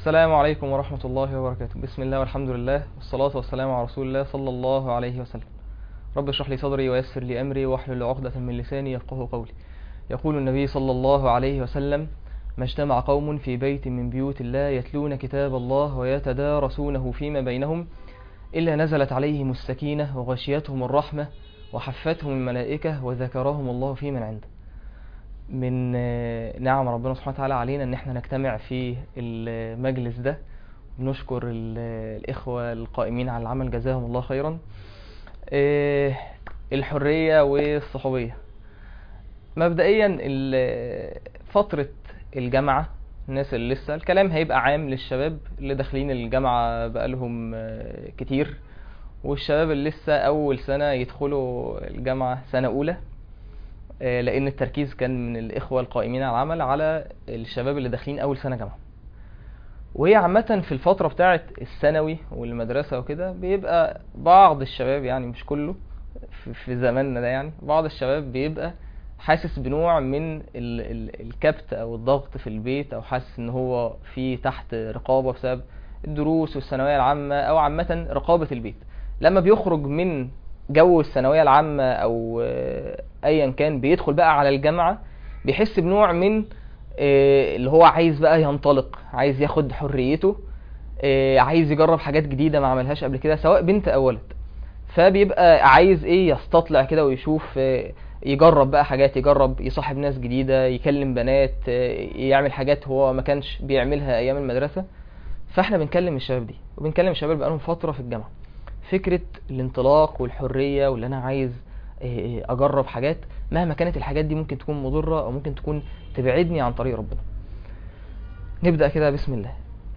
السلام عليكم ورحمة الله وبركاته بسم الله والحمد لله والصلاة والسلام على رسول الله صلى الله عليه وسلم رب اشرح لي صدري ويسر لي أمري واحلل عقدة من لساني يفقه قولي يقول النبي صلى الله عليه وسلم ما اجتمع قوم في بيت من بيوت الله يتلون كتاب الله ويتدارسونه فيما بينهم إلا نزلت عليهم السكينة وغشيتهم الرحمة وحفتهم الملائكة وذكرهم الله في من عنده من آه، نعم ربنا سبحانه وتعالى علينا ان احنا نجتمع في المجلس ده بنشكر ال- الإخوة القائمين على العمل جزاهم الله خيرا آه، الحرية والصحوبية مبدئيا ال- فترة الجامعة الناس اللي لسه الكلام هيبقى عام للشباب اللي داخلين الجامعة بقالهم آه، كتير والشباب اللي لسه أول سنة يدخلوا الجامعة سنة أولى آه، لأن التركيز كان من الإخوة القائمين على العمل على الشباب اللي داخلين أول سنة جامعة وهي عامة في الفترة بتاعة الثانوي والمدرسة وكده بيبقى بعض الشباب يعني مش كله في- في زماننا ده يعني بعض الشباب بيبقى حاسس بنوع من ال ال الكبت او الضغط في البيت او حاسس ان هو في تحت رقابة بسبب الدروس والثانوية العامة او عامة رقابة البيت لما بيخرج من جو الثانوية العامة او آه، ايا كان بيدخل بقى على الجامعة بيحس بنوع من آه، اللي هو عايز بقى ينطلق عايز ياخد حريته آه، عايز يجرب حاجات جديدة ما عملهاش قبل كده سواء بنت او ولد فبيبقى عايز ايه يستطلع كده ويشوف آه، يجرب بقى حاجات يجرب يصاحب ناس جديدة يكلم بنات آه، يعمل حاجات هو ما كانش بيعملها ايام المدرسة فاحنا بنكلم الشباب دي وبنكلم الشباب بقالهم فترة في الجامعة فكرة الانطلاق والحرية واللي انا عايز آه، آه، اجرب حاجات مهما كانت الحاجات دي ممكن تكون مضرة او ممكن تكون تبعدني عن طريق ربنا نبدأ كده بسم الله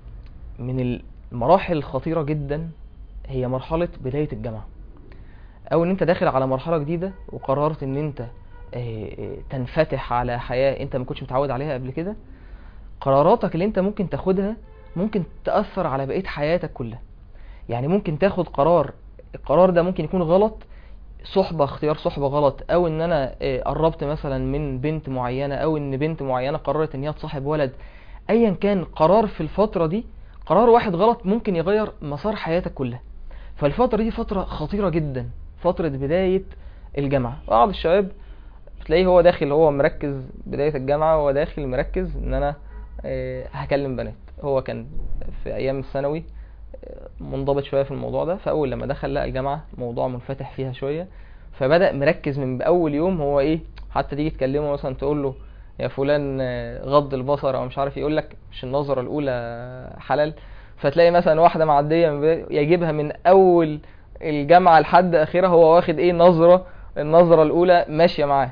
من المراحل الخطيرة جدا هي مرحلة بداية الجامعة او ان انت داخل على مرحلة جديدة وقررت ان انت آه، آه، تنفتح على حياة انت ما كنتش متعود عليها قبل كده قراراتك اللي انت ممكن تاخدها ممكن تأثر على بقية حياتك كلها يعني ممكن تاخد قرار القرار ده ممكن يكون غلط صحبة اختيار صحبة غلط او ان انا آه، قربت مثلا من بنت معينة او ان بنت معينة قررت ان هي تصاحب ولد ايا كان قرار في الفترة دي قرار واحد غلط ممكن يغير مسار حياتك كلها فالفترة دي فترة خطيرة جدا فترة بداية الجامعة بعض الشباب تلاقيه هو داخل هو مركز بداية الجامعة هو داخل مركز ان انا آه، هكلم بنات هو كان في ايام الثانوي آه، منضبط شوية في الموضوع ده فاول لما دخل لقى الجامعة موضوع منفتح فيها شوية فبدأ مركز من اول يوم هو ايه حتى تيجي تكلمه مثلا تقول له يا فلان آه، غض البصر او مش عارف يقول لك مش النظرة الاولى حلال فتلاقي مثلا واحدة معدية من بداية- يجيبها من اول الجامعة لحد اخرها هو واخد ايه نظرة النظرة الاولى ماشية معاه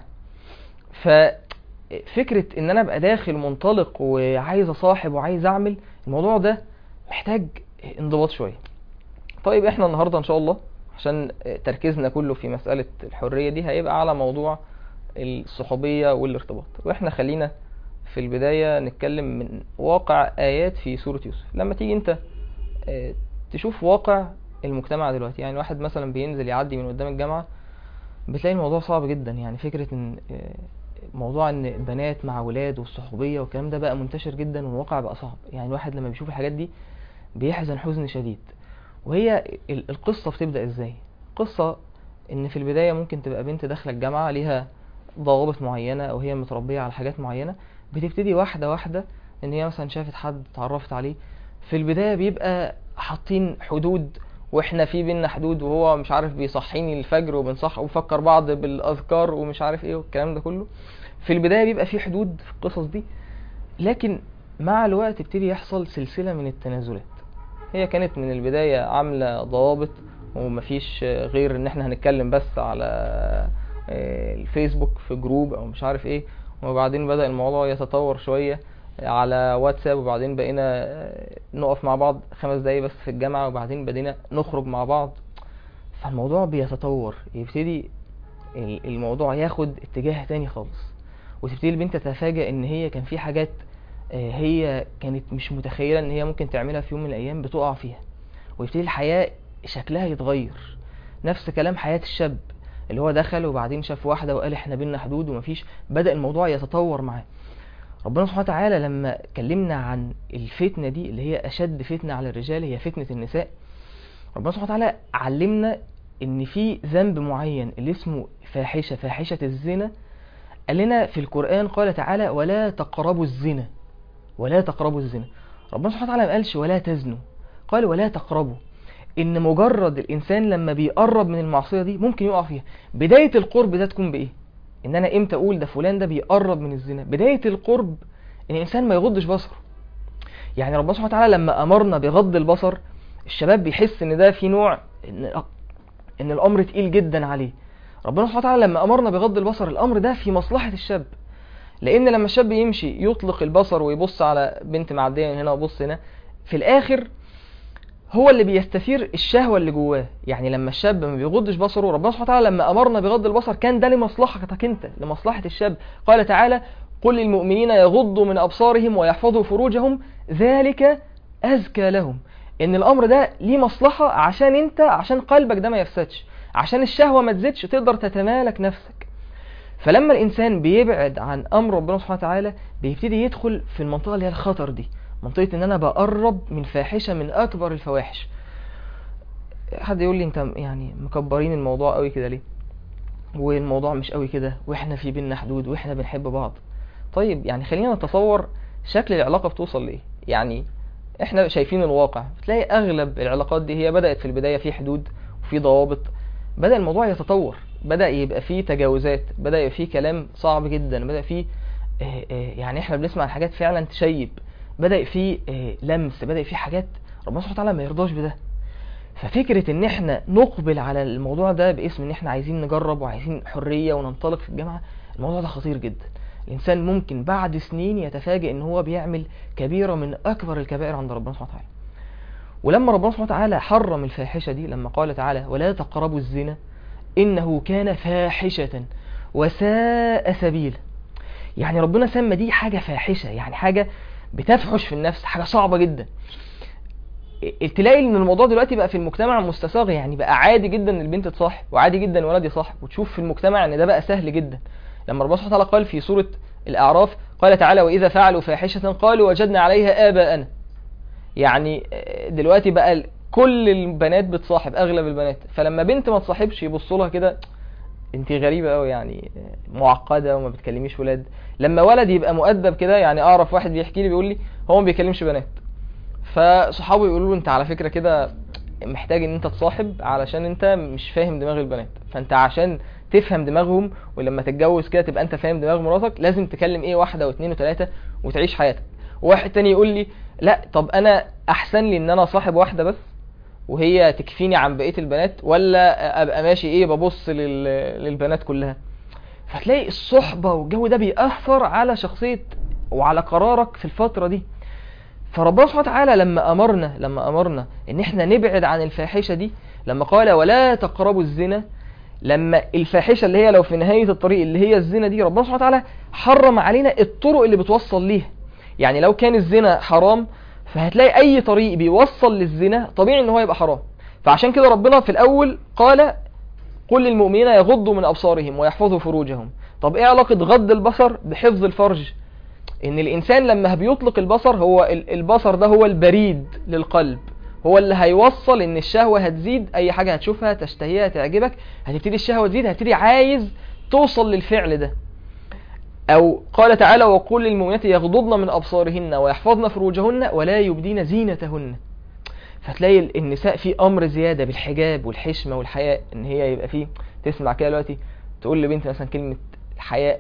ففكرة ان انا ابقى داخل منطلق وعايز اصاحب وعايز اعمل الموضوع ده محتاج انضباط شوية طيب احنا النهاردة ان شاء الله عشان تركيزنا كله في مسألة الحرية دي هيبقى على موضوع الصحوبية والارتباط واحنا خلينا في البداية نتكلم من واقع آيات في سورة يوسف لما تيجي انت آه، تشوف واقع المجتمع دلوقتي يعني واحد مثلا بينزل يعدي من قدام الجامعة بتلاقي الموضوع صعب جدا يعني فكرة ان آه، موضوع ان بنات مع ولاد والصحوبية والكلام ده بقى منتشر جدا والواقع بقى صعب يعني الواحد لما بيشوف الحاجات دي بيحزن حزن شديد وهي ال- القصة بتبدأ ازاي قصة ان في البداية ممكن تبقى بنت داخلة الجامعة ليها ضوابط معينة او هي متربية على حاجات معينة بتبتدي واحدة واحدة ان هي مثلا شافت حد اتعرفت عليه في البداية بيبقى حاطين حدود واحنا في بينا حدود وهو مش عارف بيصحيني الفجر وبنصح وبنفكر بعض بالاذكار ومش عارف ايه والكلام ده كله في البداية بيبقى في حدود في القصص دي لكن مع الوقت ابتدي يحصل سلسلة من التنازلات هي كانت من البداية عاملة ضوابط ومفيش غير ان احنا هنتكلم بس على آه، الفيسبوك في جروب او مش عارف ايه وبعدين بدأ الموضوع يتطور شوية على واتساب وبعدين بقينا آه، نقف مع بعض خمس دقايق بس في الجامعة وبعدين بدينا نخرج مع بعض فالموضوع بيتطور يبتدي ال- الموضوع ياخد اتجاه تاني خالص وتبتدي البنت تتفاجأ ان هي كان في حاجات آه، هي كانت مش متخيلة ان هي ممكن تعملها في يوم من الايام بتقع فيها ويبتدي الحياة شكلها يتغير نفس كلام حياة الشاب اللي هو دخل وبعدين شاف واحدة وقال احنا بينا حدود ومفيش بدأ الموضوع يتطور معاه ربنا سبحانه وتعالى لما كلمنا عن الفتنة دي اللي هي أشد فتنة على الرجال هي فتنة النساء ربنا سبحانه وتعالى علمنا إن في ذنب معين اللي اسمه فاحشة فاحشة الزنا قال لنا في القرآن قال تعالى ولا تقربوا الزنا ولا تقربوا الزنا ربنا سبحانه وتعالى ما قالش ولا تزنوا قال ولا تقربوا ان مجرد الانسان لما بيقرب من المعصيه دي ممكن يقع فيها بدايه القرب ده تكون بايه ان انا امتى اقول ده فلان ده بيقرب من الزنا بدايه القرب ان الانسان ما يغضش بصره يعني ربنا سبحانه وتعالى لما امرنا بغض البصر الشباب بيحس ان ده في نوع ان ان الامر تقيل جدا عليه ربنا سبحانه وتعالى لما امرنا بغض البصر الامر ده في مصلحه الشاب لان لما الشاب يمشي يطلق البصر ويبص على بنت معديه من هنا ويبص هنا في الاخر هو اللي بيستثير الشهوة اللي جواه يعني لما الشاب ما بيغضش بصره ربنا سبحانه وتعالى لما أمرنا بغض البصر كان ده لمصلحتك أنت لمصلحة الشاب قال تعالى قل للمؤمنين يغضوا من أبصارهم ويحفظوا فروجهم ذلك أزكى لهم إن الأمر ده ليه مصلحة عشان أنت عشان قلبك ده ما يفسدش عشان الشهوة ما تزيدش تقدر تتمالك نفسك فلما الإنسان بيبعد عن أمر ربنا سبحانه وتعالى بيبتدي يدخل في المنطقة اللي هي الخطر دي منطقة ان انا بقرب من فاحشة من اكبر الفواحش حد يقول لي انت يعني مكبرين الموضوع قوي كده ليه والموضوع مش قوي كده واحنا في بينا حدود واحنا بنحب بعض طيب يعني خلينا نتصور شكل العلاقة بتوصل لايه يعني احنا شايفين الواقع بتلاقي اغلب العلاقات دي هي بدأت في البداية في حدود وفي ضوابط بدأ الموضوع يتطور بدأ يبقى فيه تجاوزات بدأ يبقى فيه كلام صعب جدا بدأ فيه يعني احنا بنسمع عن حاجات فعلا تشيب بدأ في لمس بدأ في حاجات ربنا سبحانه وتعالى ما يرضاش بده ففكرة ان احنا نقبل على الموضوع ده باسم ان احنا عايزين نجرب وعايزين حرية وننطلق في الجامعة الموضوع ده خطير جدا الانسان ممكن بعد سنين يتفاجئ ان هو بيعمل كبيرة من اكبر الكبائر عند ربنا سبحانه وتعالى ولما ربنا سبحانه وتعالى حرم الفاحشة دي لما قال تعالى ولا تقربوا الزنا انه كان فاحشة وساء سبيلا يعني ربنا سمى دي حاجة فاحشة يعني حاجة بتفحش في النفس حاجة صعبة جدا تلاقي ان الموضوع دلوقتي بقى في المجتمع مستساغ يعني بقى عادي جدا ان البنت تصاحب وعادي جدا الولد يصاحب وتشوف في المجتمع ان ده بقى سهل جدا لما ربنا سبحانه وتعالى قال في سورة الأعراف قال تعالى وإذا فعلوا فاحشة قالوا وجدنا عليها آباءنا يعني دلوقتي بقى كل البنات بتصاحب أغلب البنات فلما بنت ما تصاحبش يبصوا لها كده انت غريبة قوي يعني معقدة وما بتكلميش ولاد لما ولد يبقى مؤدب كده يعني اعرف واحد بيحكي لي بيقول لي هو ما بيكلمش بنات فصحابه يقولوا له انت على فكرة كده محتاج ان انت تصاحب علشان انت مش فاهم دماغ البنات فانت عشان تفهم دماغهم ولما تتجوز كده تبقى انت فاهم دماغ مراتك لازم تكلم ايه واحدة واثنين وثلاثة وتعيش حياتك وواحد تاني يقول لي لا طب انا احسن لي ان انا صاحب واحدة بس وهي تكفيني عن بقيه البنات ولا ابقى ماشي ايه ببص لل... للبنات كلها فتلاقي الصحبه والجو ده بيأثر على شخصيه وعلى قرارك في الفتره دي فربنا سبحانه وتعالى لما امرنا لما امرنا ان احنا نبعد عن الفاحشه دي لما قال ولا تقربوا الزنا لما الفاحشه اللي هي لو في نهايه الطريق اللي هي الزنا دي ربنا سبحانه وتعالى حرم علينا الطرق اللي بتوصل ليها يعني لو كان الزنا حرام فهتلاقي اي طريق بيوصل للزنا طبيعي ان هو يبقى حرام فعشان كده ربنا في الاول قال قل للمؤمنين يغضوا من ابصارهم ويحفظوا فروجهم طب ايه علاقة غض البصر بحفظ الفرج ان الانسان لما بيطلق البصر هو البصر ده هو البريد للقلب هو اللي هيوصل ان الشهوة هتزيد اي حاجة هتشوفها تشتهيها تعجبك هتبتدي الشهوة تزيد هتبتدي عايز توصل للفعل ده أو قال تعالى وقل للمؤمنات يغضضن من أبصارهن ويحفظن فروجهن ولا يبدين زينتهن فتلاقي النساء في أمر زيادة بالحجاب والحشمة والحياء إن هي يبقى فيه تسمع كده دلوقتي تقول لبنت مثلا كلمة الحياء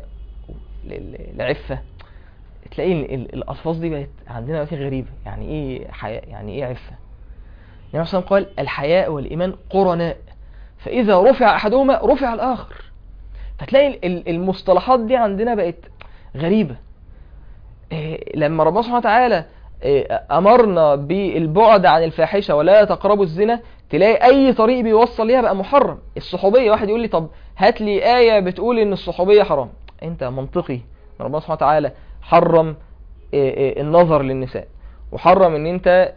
العفة تلاقي الألفاظ دي بقت عندنا دلوقتي غريبة يعني إيه حياء يعني إيه عفة النبي صلى الله عليه وسلم قال الحياء والإيمان قرناء فإذا رفع أحدهما رفع الآخر فتلاقي المصطلحات دي عندنا بقت غريبة لما ربنا سبحانه وتعالى أمرنا بالبعد عن الفاحشة ولا تقربوا الزنا تلاقي أي طريق بيوصل ليها بقى محرم الصحوبية واحد يقول لي طب هات لي آية بتقول إن الصحوبية حرام أنت منطقي ربنا سبحانه وتعالى حرم النظر للنساء وحرم ان انت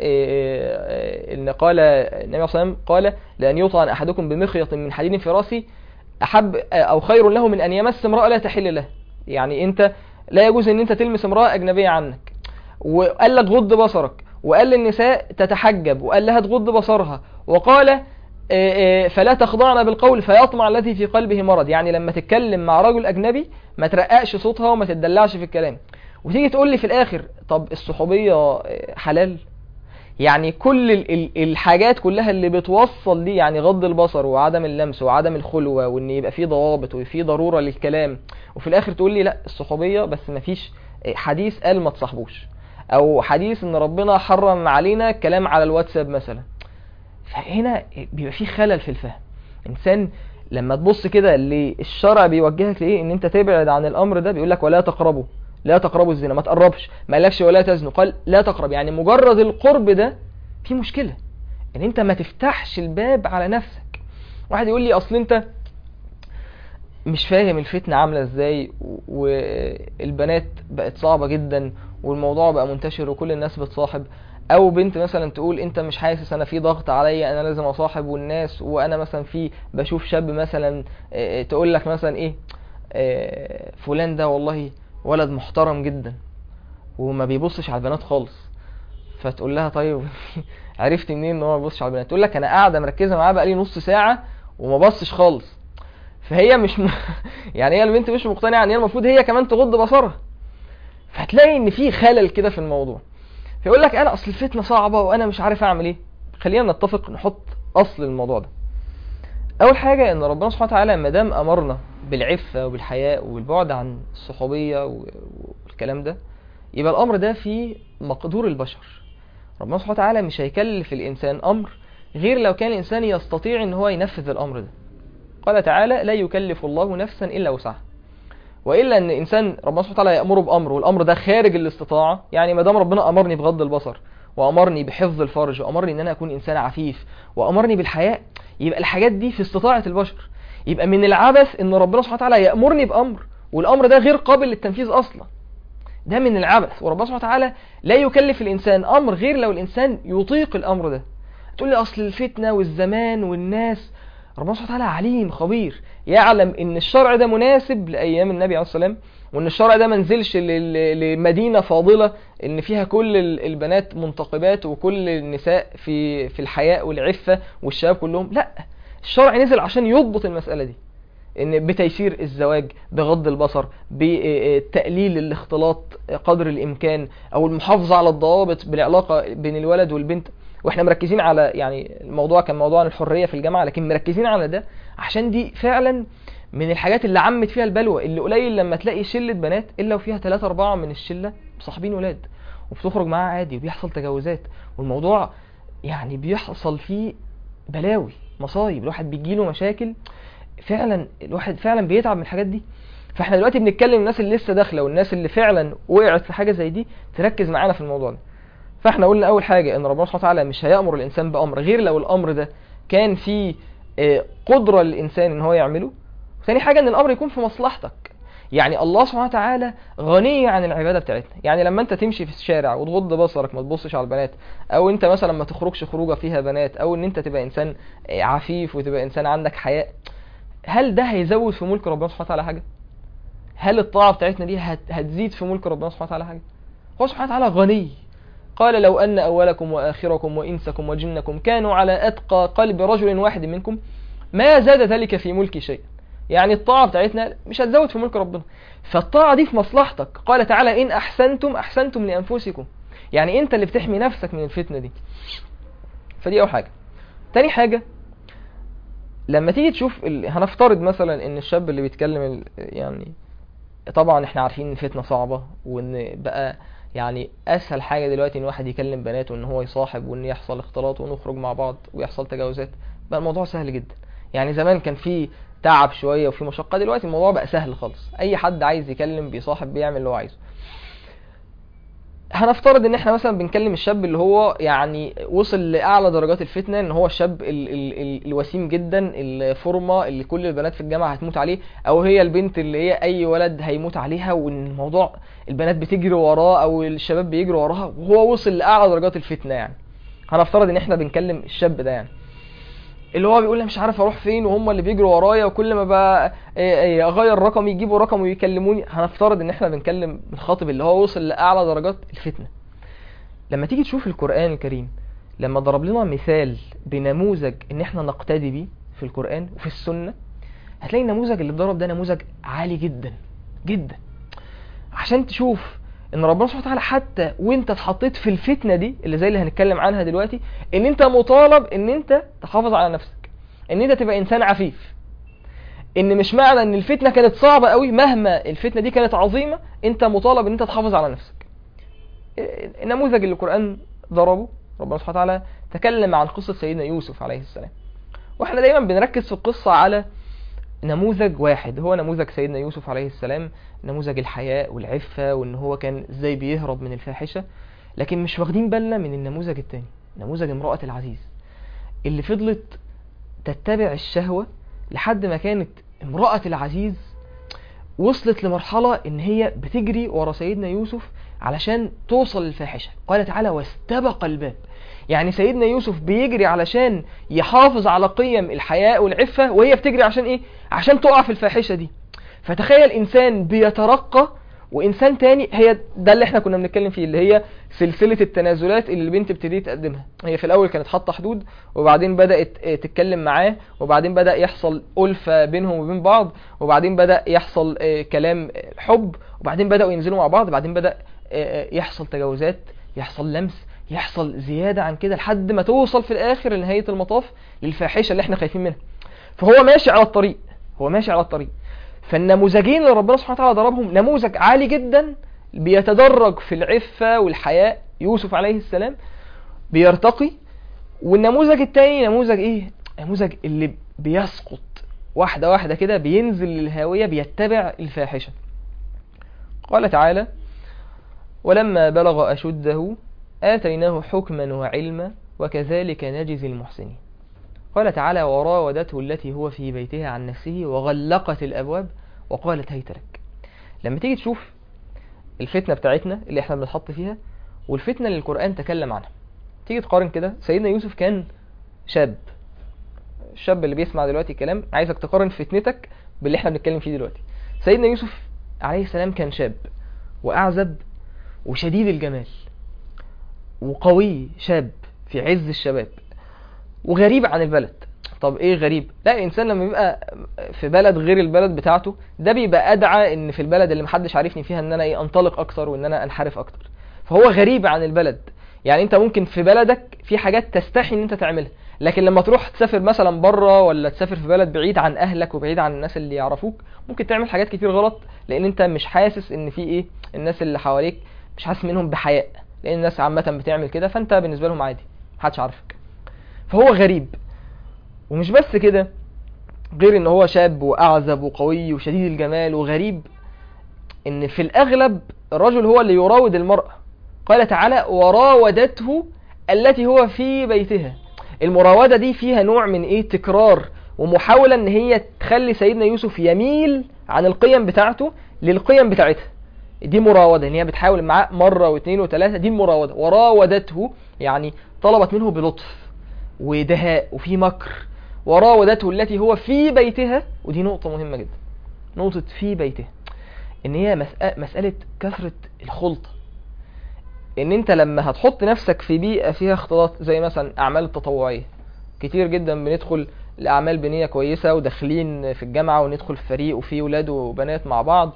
ان قال النبي صلى الله عليه وسلم قال لان يطعن احدكم بمخيط من حديد في راسي احب او خير له من ان يمس امراه لا تحل له يعني انت لا يجوز ان انت تلمس امراه اجنبيه عنك وقال لك غض بصرك وقال للنساء تتحجب وقال لها تغض بصرها وقال آه، آه، فلا تخضعن بالقول فيطمع الذي في قلبه مرض يعني لما تتكلم مع رجل اجنبي ما ترققش صوتها وما تدلعش في الكلام وتيجي تقول لي في الاخر طب الصحوبيه آه، حلال يعني كل ال- ال- الحاجات كلها اللي بتوصل دي يعني غض البصر وعدم اللمس وعدم الخلوة وان يبقى في ضوابط وفي ضرورة للكلام وفي الاخر تقول لي لا الصحوبية بس مفيش حديث قال ما تصاحبوش او حديث ان ربنا حرم علينا الكلام على الواتساب مثلا فهنا بيبقى في خلل في الفهم انسان لما تبص كده اللي الشرع بيوجهك لايه ان انت تبعد عن الامر ده بيقول لك ولا تقربوا لا تقربوا الزنا ما تقربش ما قالكش ولا تزنوا قال لا تقرب يعني مجرد القرب ده في مشكلة ان انت ما تفتحش الباب على نفسك واحد يقول لي اصل انت مش فاهم الفتنة عاملة ازاي و- والبنات بقت صعبة جدا والموضوع بقى منتشر وكل الناس بتصاحب او بنت مثلا تقول انت مش حاسس انا في ضغط عليا انا لازم اصاحب والناس وانا مثلا في بشوف شاب مثلا آه، تقول لك مثلا ايه آه، فلان ده والله ولد محترم جدا وما بيبصش على البنات خالص فتقول لها طيب عرفت منين ان هو ما بيبصش على البنات تقول لك انا قاعده مركزه معاه بقالي نص ساعه وما بصش خالص فهي مش م... يعني هي البنت مش مقتنعه ان هي المفروض هي كمان تغض بصرها فهتلاقي ان في خلل كده في الموضوع فيقول لك انا اصل الفتنه صعبه وانا مش عارف اعمل ايه خلينا نتفق نحط اصل الموضوع ده اول حاجه ان ربنا سبحانه وتعالى ما دام امرنا بالعفه وبالحياء والبعد عن الصحوبيه و- والكلام ده يبقى الامر ده في مقدور البشر ربنا سبحانه وتعالى مش هيكلف الانسان امر غير لو كان الانسان يستطيع ان هو ينفذ الامر ده قال تعالى لا يكلف الله نفسا الا وسعها والا ان الانسان ربنا سبحانه وتعالى يامره بامر والامر ده خارج الاستطاعه يعني ما دام ربنا امرني بغض البصر وامرني بحفظ الفرج وامرني ان انا اكون انسان عفيف وامرني بالحياء يبقى الحاجات دي في استطاعه البشر يبقى من العبث ان ربنا سبحانه وتعالى يامرني بامر والامر ده غير قابل للتنفيذ اصلا ده من العبث وربنا سبحانه وتعالى لا يكلف الانسان امر غير لو الانسان يطيق الامر ده تقول لي اصل الفتنه والزمان والناس ربنا سبحانه وتعالى عليم خبير يعلم ان الشرع ده مناسب لايام النبي عليه الصلاه والسلام وان الشرع ده ما نزلش لل- لمدينه فاضله ان فيها كل ال- البنات منتقبات وكل النساء في في الحياء والعفه والشباب كلهم لا الشرع نزل عشان يضبط المساله دي ان بتيسير الزواج بغض البصر بتقليل الاختلاط قدر الامكان او المحافظه على الضوابط بالعلاقه بين الولد والبنت واحنا مركزين على يعني الموضوع كان موضوع عن الحريه في الجامعه لكن مركزين على ده عشان دي فعلا من الحاجات اللي عمت فيها البلوى اللي قليل لما تلاقي شله بنات الا وفيها ثلاثة أربعة من الشله مصاحبين ولاد وبتخرج معاها عادي وبيحصل تجاوزات والموضوع يعني بيحصل فيه بلاوي مصايب الواحد بيجيله مشاكل فعلا الواحد فعلا بيتعب من الحاجات دي فاحنا دلوقتي بنتكلم الناس اللي لسه داخله والناس اللي فعلا وقعت في حاجه زي دي تركز معانا في الموضوع ده فاحنا قلنا اول حاجه ان ربنا سبحانه وتعالى مش هيامر الانسان بامر غير لو الامر ده كان فيه آه، قدره للانسان ان هو يعمله ثاني حاجه ان الامر يكون في مصلحتك يعني الله سبحانه وتعالى غني عن العباده بتاعتنا يعني لما انت تمشي في الشارع وتغض بصرك ما تبصش على البنات او انت مثلا ما تخرجش خروجه فيها بنات او ان انت تبقى انسان آه، عفيف وتبقى انسان عندك حياء هل ده هيزود في ملك ربنا سبحانه وتعالى حاجه هل الطاعه بتاعتنا دي هت- هتزيد في ملك ربنا سبحانه وتعالى حاجه هو سبحانه وتعالى غني قال لو أن أولكم وآخركم وإنسكم وجنكم كانوا على أتقى قلب رجل واحد منكم ما زاد ذلك في ملك شيء يعني الطاعة بتاعتنا مش هتزود في ملك ربنا فالطاعة دي في مصلحتك قال تعالى إن أحسنتم أحسنتم لأنفسكم يعني أنت اللي بتحمي نفسك من الفتنة دي فدي أول حاجة تاني حاجة لما تيجي تشوف ال... هنفترض مثلا ان الشاب اللي بيتكلم ال... يعني طبعا احنا عارفين ان الفتنه صعبه وان بقى يعني اسهل حاجه دلوقتي ان واحد يكلم بنات وان هو يصاحب وان يحصل اختلاط ونخرج مع بعض ويحصل تجاوزات بقى الموضوع سهل جدا يعني زمان كان في تعب شويه وفي مشقه دلوقتي الموضوع بقى سهل خالص اي حد عايز يكلم بيصاحب بيعمل اللي هو عايزه هنفترض ان احنا مثلا بنكلم الشاب اللي هو يعني وصل لاعلى درجات الفتنه ان هو الشاب ال ال ال الوسيم جدا الفورمه اللي كل البنات في الجامعه هتموت عليه او هي البنت اللي هي اي ولد هيموت عليها وان الموضوع البنات بتجري وراه او الشباب بيجروا وراها وهو وصل لاعلى درجات الفتنه يعني هنفترض ان احنا بنكلم الشاب ده يعني اللي هو بيقول لي مش عارف اروح فين وهم اللي بيجروا ورايا وكل ما بقى إيه، اغير رقم يجيبوا رقم ويكلموني هنفترض ان احنا بنكلم الخاطب اللي هو وصل لاعلى درجات الفتنه لما تيجي تشوف القران الكريم لما ضرب لنا مثال بنموذج ان احنا نقتدي بيه في القران وفي السنه هتلاقي النموذج اللي اتضرب ده نموذج عالي جدا جدا عشان تشوف ان ربنا سبحانه وتعالى حتى وانت اتحطيت في الفتنه دي اللي زي اللي هنتكلم عنها دلوقتي ان انت مطالب ان انت تحافظ على نفسك ان انت تبقى انسان عفيف ان مش معنى ان الفتنه كانت صعبه قوي مهما الفتنه دي كانت عظيمه انت مطالب ان انت تحافظ على نفسك النموذج اللي القران ضربه ربنا سبحانه وتعالى تكلم عن قصه سيدنا يوسف عليه السلام واحنا دايما بنركز في القصه على نموذج واحد هو نموذج سيدنا يوسف عليه السلام نموذج الحياء والعفة وان هو كان ازاي بيهرب من الفاحشة لكن مش واخدين بالنا من النموذج التاني نموذج امرأة العزيز اللي فضلت تتبع الشهوة لحد ما كانت امرأة العزيز وصلت لمرحلة ان هي بتجري ورا سيدنا يوسف علشان توصل للفاحشة قال تعالى واستبق الباب يعني سيدنا يوسف بيجري علشان يحافظ على قيم الحياء والعفة وهي بتجري عشان ايه عشان تقع في الفاحشة دي فتخيل انسان بيترقى وانسان تاني هي ده اللي احنا كنا بنتكلم فيه اللي هي سلسله التنازلات اللي البنت ابتدت تقدمها هي في الاول كانت حاطه حدود وبعدين بدات تتكلم معاه وبعدين بدا يحصل الفه بينهم وبين بعض وبعدين بدا يحصل كلام حب وبعدين بداوا ينزلوا مع بعض بعدين بدا يحصل تجاوزات يحصل لمس يحصل زياده عن كده لحد ما توصل في الاخر لنهايه المطاف للفاحشه اللي احنا خايفين منها فهو ماشي على الطريق هو ماشي على الطريق فالنموذجين اللي ربنا سبحانه وتعالى ضربهم نموذج عالي جدا بيتدرج في العفة والحياء يوسف عليه السلام بيرتقي والنموذج التاني نموذج ايه نموذج اللي بيسقط واحدة واحدة كده بينزل للهاوية بيتبع الفاحشة قال تعالى ولما بلغ أشده آتيناه حكما وعلما وكذلك نجزي المحسنين قال تعالى وراودته التي هو في بيتها عن نفسه وغلقت الأبواب وقالت هيت لك لما تيجي تشوف الفتنة بتاعتنا اللي احنا بنتحط فيها والفتنة اللي القرآن تكلم عنها تيجي تقارن كده سيدنا يوسف كان شاب الشاب اللي بيسمع دلوقتي الكلام عايزك تقارن فتنتك باللي احنا بنتكلم فيه دلوقتي سيدنا يوسف عليه السلام كان شاب وأعزب وشديد الجمال وقوي شاب في عز الشباب وغريب عن البلد طب ايه غريب لا الانسان لما بيبقى في بلد غير البلد بتاعته ده بيبقى ادعى ان في البلد اللي محدش عارفني فيها ان انا ايه انطلق اكتر وان انا انحرف اكتر فهو غريب عن البلد يعني انت ممكن في بلدك في حاجات تستحي ان انت تعملها لكن لما تروح تسافر مثلا بره ولا تسافر في بلد بعيد عن اهلك وبعيد عن الناس اللي يعرفوك ممكن تعمل حاجات كتير غلط لان انت مش حاسس ان في ايه الناس اللي حواليك مش حاسس منهم بحياء لان الناس عامه بتعمل كده فانت بالنسبه لهم عادي محدش عارفك فهو غريب ومش بس كده غير ان هو شاب واعزب وقوي وشديد الجمال وغريب ان في الاغلب الرجل هو اللي يراود المرأة قال تعالى وراودته التي هو في بيتها المراودة دي فيها نوع من ايه تكرار ومحاولة ان هي تخلي سيدنا يوسف يميل عن القيم بتاعته للقيم بتاعتها دي مراودة ان هي بتحاول معاه مرة واثنين وثلاثة دي المراودة وراودته يعني طلبت منه بلطف ودهاء وفي مكر وراودته التي هو في بيتها ودي نقطة مهمة جدا نقطة في بيتها ان هي مسألة كثرة الخلطة ان انت لما هتحط نفسك في بيئة فيها اختلاط زي مثلا اعمال التطوعية كتير جدا بندخل الاعمال بنية كويسة وداخلين في الجامعة وندخل في فريق وفي ولاد وبنات مع بعض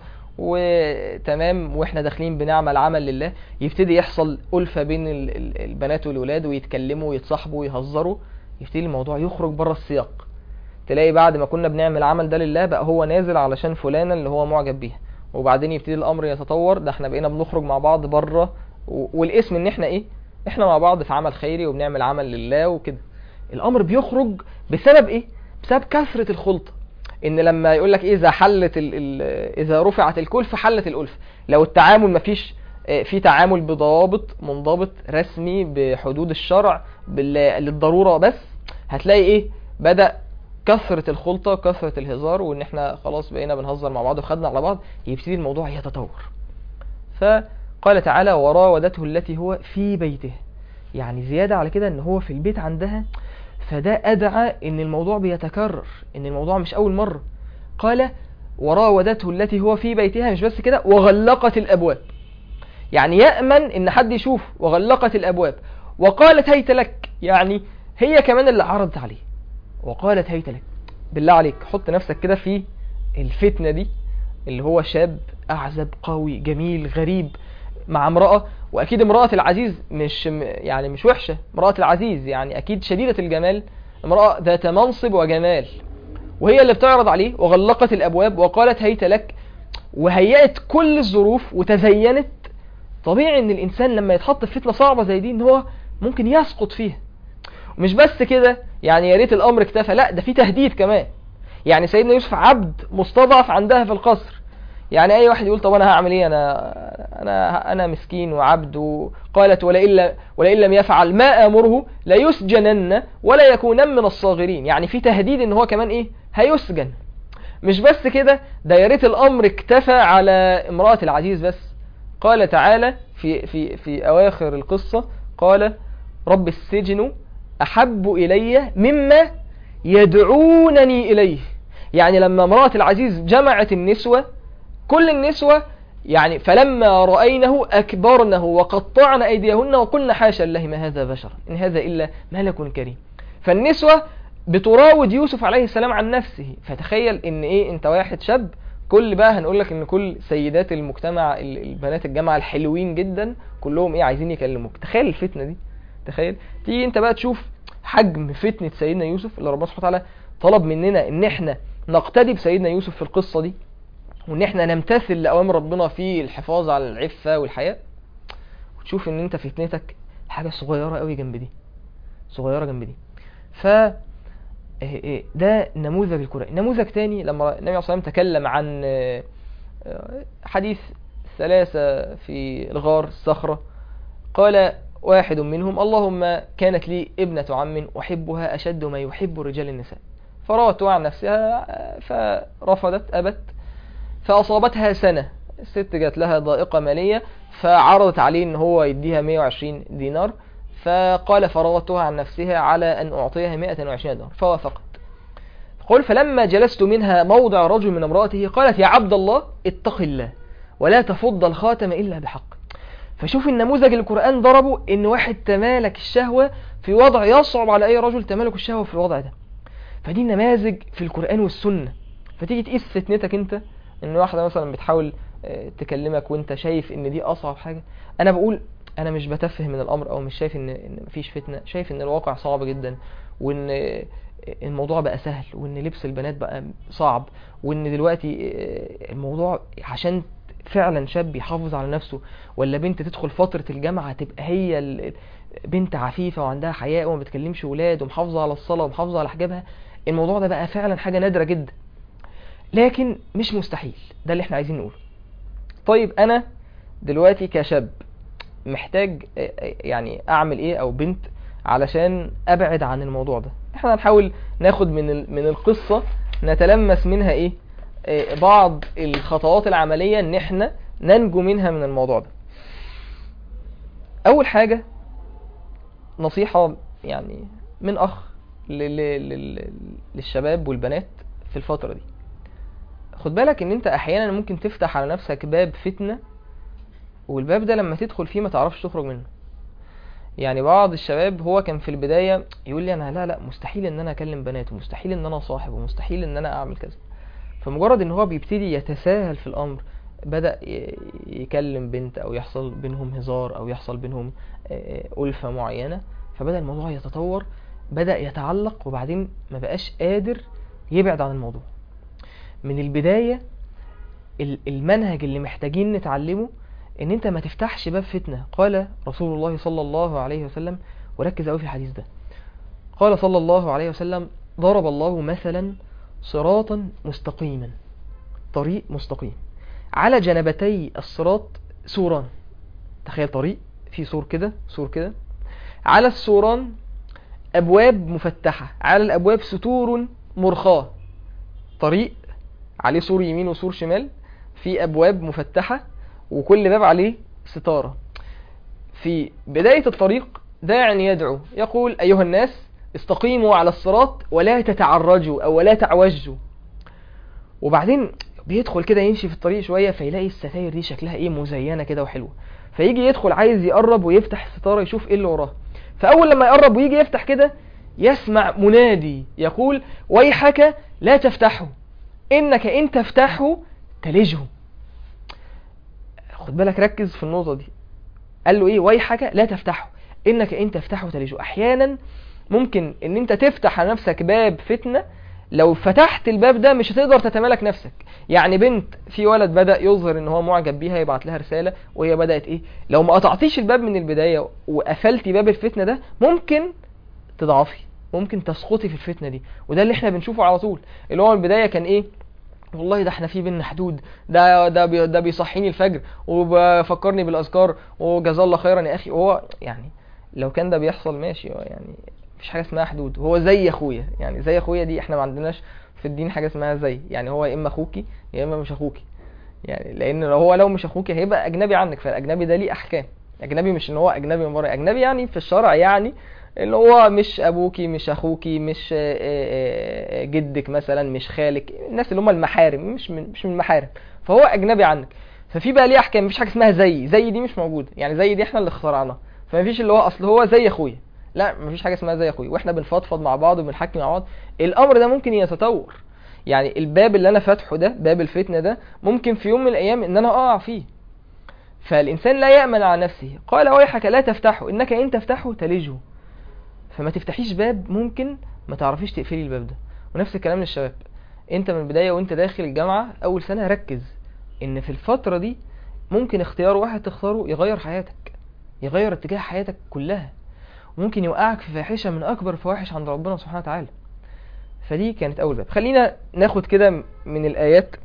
وتمام واحنا داخلين بنعمل عمل لله يبتدي يحصل ألفة بين البنات والولاد ويتكلموا ويتصاحبوا ويهزروا يبتدي الموضوع يخرج بره السياق تلاقي بعد ما كنا بنعمل عمل ده لله بقى هو نازل علشان فلانة اللي هو معجب بيها وبعدين يبتدي الامر يتطور ده احنا بقينا بنخرج مع بعض بره والاسم ان احنا ايه احنا مع بعض في عمل خيري وبنعمل عمل لله وكده الامر بيخرج بسبب ايه بسبب كثرة الخلطة ان لما يقول لك ايه اذا حلت ال ال اذا رفعت الكلفة حلت الالفة لو التعامل مفيش في تعامل بضوابط منضبط رسمي بحدود الشرع للضرورة بس هتلاقي ايه بدأ كثرة الخلطة كثرة الهزار وان احنا خلاص بقينا بنهزر مع بعض وخدنا على بعض يبتدي الموضوع يتطور فقال تعالى وراودته التي هو في بيته يعني زيادة على كده ان هو في البيت عندها فده أدعى إن الموضوع بيتكرر إن الموضوع مش أول مرة قال وراودته التي هو في بيتها مش بس كده وغلقت الأبواب يعني يأمن إن حد يشوف وغلقت الأبواب وقالت هيت لك يعني هي كمان اللي عرضت عليه وقالت هيت لك بالله عليك حط نفسك كده في الفتنة دي اللي هو شاب أعزب قوي جميل غريب مع امرأة وأكيد امرأة العزيز مش يعني مش وحشة امرأة العزيز يعني أكيد شديدة الجمال امرأة ذات منصب وجمال وهي اللي بتعرض عليه وغلقت الأبواب وقالت هيت لك وهيأت كل الظروف وتزينت طبيعي ان الانسان لما يتحط في فتنه صعبه زي دي ان هو ممكن يسقط فيها مش بس كده يعني يا ريت الامر اكتفى لا ده في تهديد كمان يعني سيدنا يوسف عبد مستضعف عندها في القصر يعني اي واحد يقول طب انا هعمل ايه انا انا انا مسكين وعبد وقالت ولئن ل- ولئن لم يفعل ما امره ليسجنن ولا يكونن من الصاغرين يعني في تهديد ان هو كمان ايه هيسجن مش بس كده ده يا ريت الامر اكتفى على امراه العزيز بس قال تعالى في في في اواخر القصه قال رب السجن احب الي مما يدعونني اليه يعني لما امراه العزيز جمعت النسوه كل النسوة يعني فلما رأينه أكبرنه وقطعن أيديهن وقلن حاشا الله ما هذا بشر إن هذا إلا ملك كريم فالنسوة بتراود يوسف عليه السلام عن نفسه فتخيل إن إيه أنت واحد شاب كل بقى هنقول لك إن كل سيدات المجتمع ال- البنات الجامعة الحلوين جدا كلهم إيه عايزين يكلموك تخيل الفتنة دي تخيل تيجي أنت بقى تشوف حجم فتنة سيدنا يوسف اللي ربنا سبحانه وتعالى طلب مننا إن إحنا نقتدي بسيدنا يوسف في القصة دي وان احنا نمتثل لاوامر ربنا في الحفاظ على العفه والحياه وتشوف ان انت فتنتك حاجه صغيره قوي جنب دي صغيره جنب دي ف إيه إيه ده نموذج القرآن نموذج تاني لما النبي عليه الصلاة والسلام تكلم عن آه، آه، حديث ثلاثة في الغار الصخرة قال واحد منهم اللهم كانت لي ابنة عم أحبها أشد ما يحب رجال النساء فراودته عن نفسها آه، فرفضت أبت فأصابتها سنة الست جات لها ضائقة مالية فعرضت عليه ان هو يديها 120 دينار فقال فراودتها عن نفسها على ان اعطيها 120 دينار فوافقت قل فلما جلست منها موضع رجل من امرأته قالت يا عبد الله اتق الله ولا تفض الخاتم الا بحق فشوف النموذج اللي القرآن ضربه ان واحد تمالك الشهوة في وضع يصعب على اي رجل تمالك الشهوة في الوضع ده فدي النماذج في القرآن والسنة فتيجي تقيس فتنتك انت ان واحدة مثلا بتحاول آه، تكلمك وانت شايف ان دي اصعب حاجة انا بقول انا مش بتفه من الامر او مش شايف ان ان مفيش فتنة شايف ان الواقع صعب جدا وان آه، الموضوع بقى سهل وان لبس البنات بقى صعب وان دلوقتي آه، الموضوع عشان فعلا شاب يحافظ على نفسه ولا بنت تدخل فترة الجامعة تبقى هي ال- بنت عفيفة وعندها حياء وما بتكلمش ولاد ومحافظة على الصلاة ومحافظة على حجابها الموضوع ده بقى فعلا حاجة نادرة جدا لكن مش مستحيل ده اللي احنا عايزين نقوله طيب انا دلوقتي كشاب محتاج آه، آه، يعني اعمل ايه او بنت علشان ابعد عن الموضوع ده احنا هنحاول ناخد من ال- من القصة نتلمس منها ايه آه، بعض الخطوات العملية ان احنا ننجو منها من الموضوع ده اول حاجة نصيحة يعني من اخ ل- ل- لل- للشباب والبنات في الفترة دي خد بالك ان انت احيانا ممكن تفتح على نفسك باب فتنة والباب ده لما تدخل فيه ما تعرفش تخرج منه يعني بعض الشباب هو كان في البداية يقول لي انا لا لا مستحيل ان انا اكلم بنات ومستحيل ان انا صاحب ومستحيل ان انا اعمل كذا فمجرد ان هو بيبتدي يتساهل في الامر بدأ ي- يكلم بنت او يحصل بينهم هزار او يحصل بينهم آه، ألفة معينة فبدأ الموضوع يتطور بدأ يتعلق وبعدين ما بقاش قادر يبعد عن الموضوع من البداية ال- المنهج اللي محتاجين نتعلمه ان انت ما تفتحش باب فتنة قال رسول الله صلى الله عليه وسلم وركز قوي في الحديث ده قال صلى الله عليه وسلم ضرب الله مثلا صراطا مستقيما طريق مستقيم على جنبتي الصراط سوران تخيل طريق في سور كده سور كده على السوران أبواب مفتحة على الأبواب ستور مرخاة طريق عليه سور يمين وسور شمال في أبواب مفتحة وكل باب عليه ستارة في بداية الطريق داع يدعو يقول أيها الناس استقيموا على الصراط ولا تتعرجوا او ولا تعوجوا وبعدين بيدخل كده يمشي في الطريق شويه فيلاقي الستاير دي شكلها ايه مزينه كده وحلوه فيجي يدخل عايز يقرب ويفتح الستاره يشوف ايه اللي وراها فاول لما يقرب ويجي يفتح كده يسمع منادي يقول ويحك لا تفتحه انك ان تفتحه تلجه خد بالك ركز في النقطه دي قال له ايه ويحك لا تفتحه انك ان تفتحه تلجه احيانا ممكن ان انت تفتح على نفسك باب فتنه لو فتحت الباب ده مش هتقدر تتمالك نفسك يعني بنت في ولد بدا يظهر ان هو معجب بيها يبعت لها رساله وهي بدات ايه لو ما قطعتيش الباب من البدايه وقفلتي باب الفتنه ده ممكن تضعفي ممكن تسقطي في الفتنه دي وده اللي احنا بنشوفه على طول اللي هو البدايه كان ايه والله ده احنا في بينا حدود ده ده بي ده بيصحيني الفجر وبفكرني بالاذكار وجزاه الله خيرا يا اخي وهو يعني لو كان ده بيحصل ماشي هو يعني مفيش حاجه اسمها حدود هو زي اخويا يعني زي اخويا دي احنا ما عندناش في الدين حاجه اسمها زي يعني هو يا اما اخوكي يا اما مش اخوكي يعني لان لو هو لو مش اخوكي هيبقى اجنبي عنك فالاجنبي ده ليه احكام اجنبي مش ان هو اجنبي من بره اجنبي يعني في الشرع يعني اللي هو مش ابوكي مش اخوكي مش آه، آه، آه، جدك مثلا مش خالك الناس اللي هم المحارم مش من مش من المحارم فهو اجنبي عنك ففي بقى ليه احكام مفيش حاجه اسمها زي زي دي مش موجوده يعني زي دي احنا اللي اخترعناها فمفيش اللي هو اصل هو زي اخويا لا مفيش حاجه اسمها زي اخويا واحنا بنفضفض مع بعض وبنحكي مع بعض الامر ده ممكن يتطور يعني الباب اللي انا فاتحه ده باب الفتنه ده ممكن في يوم من الايام ان انا اقع فيه فالانسان لا يامن على نفسه قال ويحك لا تفتحه انك ان تفتحه تلجه فما تفتحيش باب ممكن ما تعرفيش تقفلي الباب ده ونفس الكلام للشباب انت من البدايه وانت داخل الجامعه اول سنه ركز ان في الفتره دي ممكن اختيار واحد تختاره يغير حياتك يغير اتجاه حياتك كلها ممكن يوقعك في فاحشه من اكبر الفواحش عند ربنا سبحانه وتعالى فدي كانت اول باب خلينا ناخد كده من الايات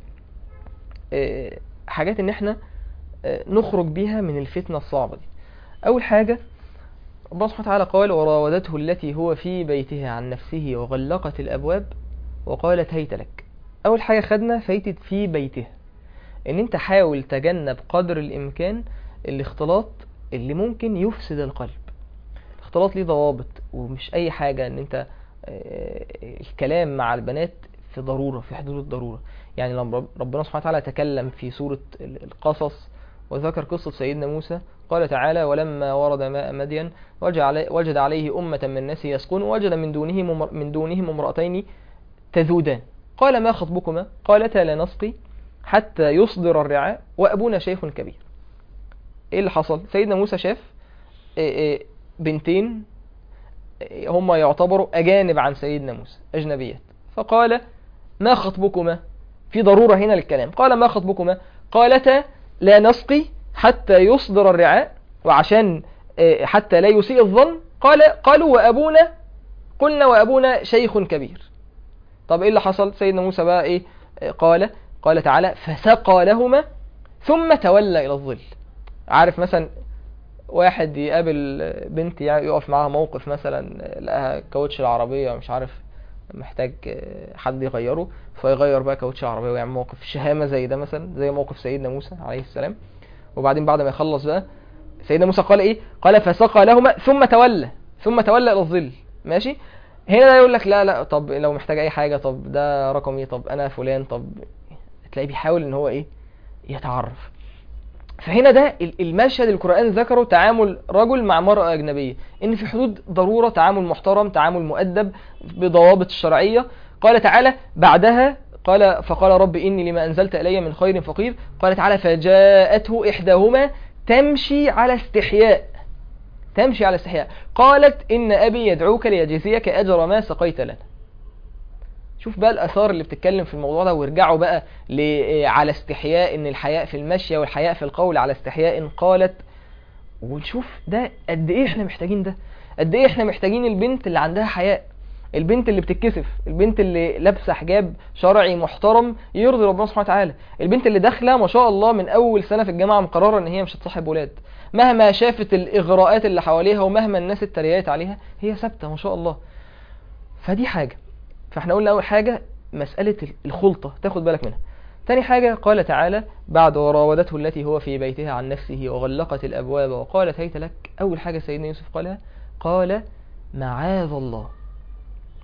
آه، حاجات ان احنا آه، نخرج بيها من الفتنه الصعبه دي اول حاجه ربنا سبحانه وتعالى قال وراودته التي هو في بيتها عن نفسه وغلقت الابواب وقالت هيت لك اول حاجه خدنا فايتة في بيتها ان انت حاول تجنب قدر الامكان الاختلاط اللي ممكن يفسد القلب الاختلاط ليه ضوابط ومش اي حاجه ان انت آه، الكلام مع البنات في ضروره في حدود الضروره يعني لما رب- ربنا سبحانه وتعالى تكلم في سوره ال- القصص وذكر قصه سيدنا موسى قال تعالى ولما ورد ماء مدين وجد علي- وجد عليه أمة من الناس يسقون ووجد من دونهم امر- من دونهم امرأتين تذودان قال ما خطبكما قالتا لا نسقي حتى يصدر الرعاء وأبونا شيخ كبير ايه اللي حصل سيدنا موسى شاف إيه إيه بنتين إيه هما يعتبروا أجانب عن سيدنا موسى أجنبيات فقال ما خطبكما في ضرورة هنا للكلام قال ما خطبكما قالتا لا نسقي حتى يصدر الرعاء وعشان آه، حتى لا يسيء الظن قال قالوا وأبونا قلنا وأبونا شيخ كبير طب ايه اللي حصل سيدنا موسى بقى ايه آه، قال قال تعالى فسقى لهما ثم تولى إلى الظل عارف مثلا واحد يقابل بنت يعني يقف معاها موقف مثلا لقاها كاوتش العربية مش عارف محتاج حد يغيره فيغير بقى كاوتش العربية ويعمل موقف شهامة زي ده مثلا زي موقف سيدنا موسى عليه السلام وبعدين بعد ما يخلص بقى سيدنا موسى قال ايه قال فسقى لهما ثم تولى ثم تولى الى الظل ماشي هنا ده يقول لك لا لا طب لو محتاج اي حاجة طب ده رقم ايه طب انا فلان طب تلاقيه بيحاول ان هو ايه يتعرف فهنا ده ال- المشهد اللي القرآن ذكره تعامل رجل مع مرأة أجنبية إن في حدود ضرورة تعامل محترم تعامل مؤدب بضوابط الشرعية قال تعالى بعدها قال فقال رب إني لما أنزلت إلي من خير فقير قال تعالى فجاءته إحداهما تمشي على استحياء تمشي على استحياء قالت إن أبي يدعوك ليجزيك أجر ما سقيت لنا شوف بقى الاثار اللي بتتكلم في الموضوع ده وارجعوا بقى ل- على استحياء ان الحياء في المشي والحياء في القول على استحياء إن قالت ونشوف ده قد ايه احنا محتاجين ده قد ايه احنا محتاجين البنت اللي عندها حياء البنت اللي بتتكسف البنت اللي لابسه حجاب شرعي محترم يرضي ربنا سبحانه وتعالى البنت اللي داخله ما شاء الله من اول سنه في الجامعه مقرره ان هي مش هتصاحب ولاد مهما شافت الاغراءات اللي حواليها ومهما الناس اتريقت عليها هي ثابته ما شاء الله فدي حاجه فاحنا قلنا اول حاجه مساله الخلطه تاخد بالك منها تاني حاجة قال تعالى بعد وراودته التي هو في بيتها عن نفسه وغلقت الأبواب وقالت هيت لك أول حاجة سيدنا يوسف قالها قال معاذ الله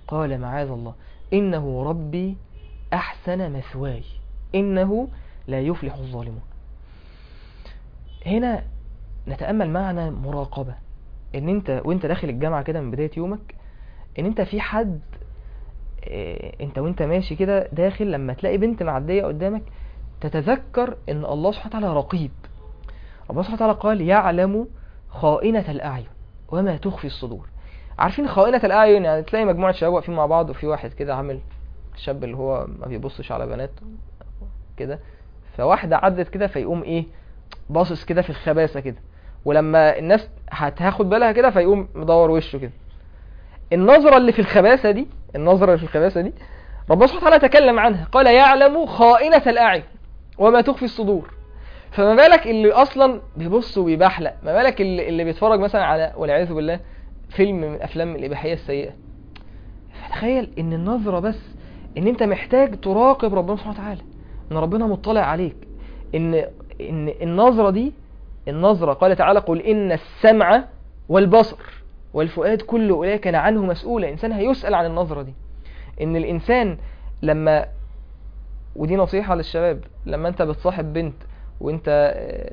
قال معاذ الله إنه ربي أحسن مثواي إنه لا يفلح الظالمون هنا نتأمل معنى مراقبة ان انت وانت داخل الجامعة كده من بداية يومك ان انت في حد اه انت وانت ماشي كده داخل لما تلاقي بنت معدية قدامك تتذكر ان الله سبحانه وتعالى رقيب ربنا سبحانه وتعالى قال يعلم خائنة الأعين وما تخفي الصدور عارفين خائنة الأعين يعني تلاقي مجموعة شباب واقفين مع بعض وفي واحد كده عامل الشاب اللي هو ما بيبصش على بنات كده فواحدة عدت كده فيقوم ايه باصص كده في الخباثة كده ولما الناس هتاخد بالها كده فيقوم مدور وشه كده النظرة اللي في الخباثة دي النظرة اللي في الخباثة دي ربنا سبحانه وتعالى تكلم عنها قال يعلم خائنة الأعين وما تخفي الصدور فما بالك اللي اصلا بيبص وبيبحلق ما بالك اللي, اللي بيتفرج مثلا على والعياذ بالله فيلم من افلام الاباحيه السيئه فتخيل ان النظره بس ان انت محتاج تراقب ربنا سبحانه وتعالى ان ربنا مطلع عليك ان ان النظره دي النظره قال تعالى قل ان السمع والبصر والفؤاد كل اولئك كان عنه مسؤولا الانسان هيسال عن النظره دي ان الانسان لما ودي نصيحه للشباب لما انت بتصاحب بنت وانت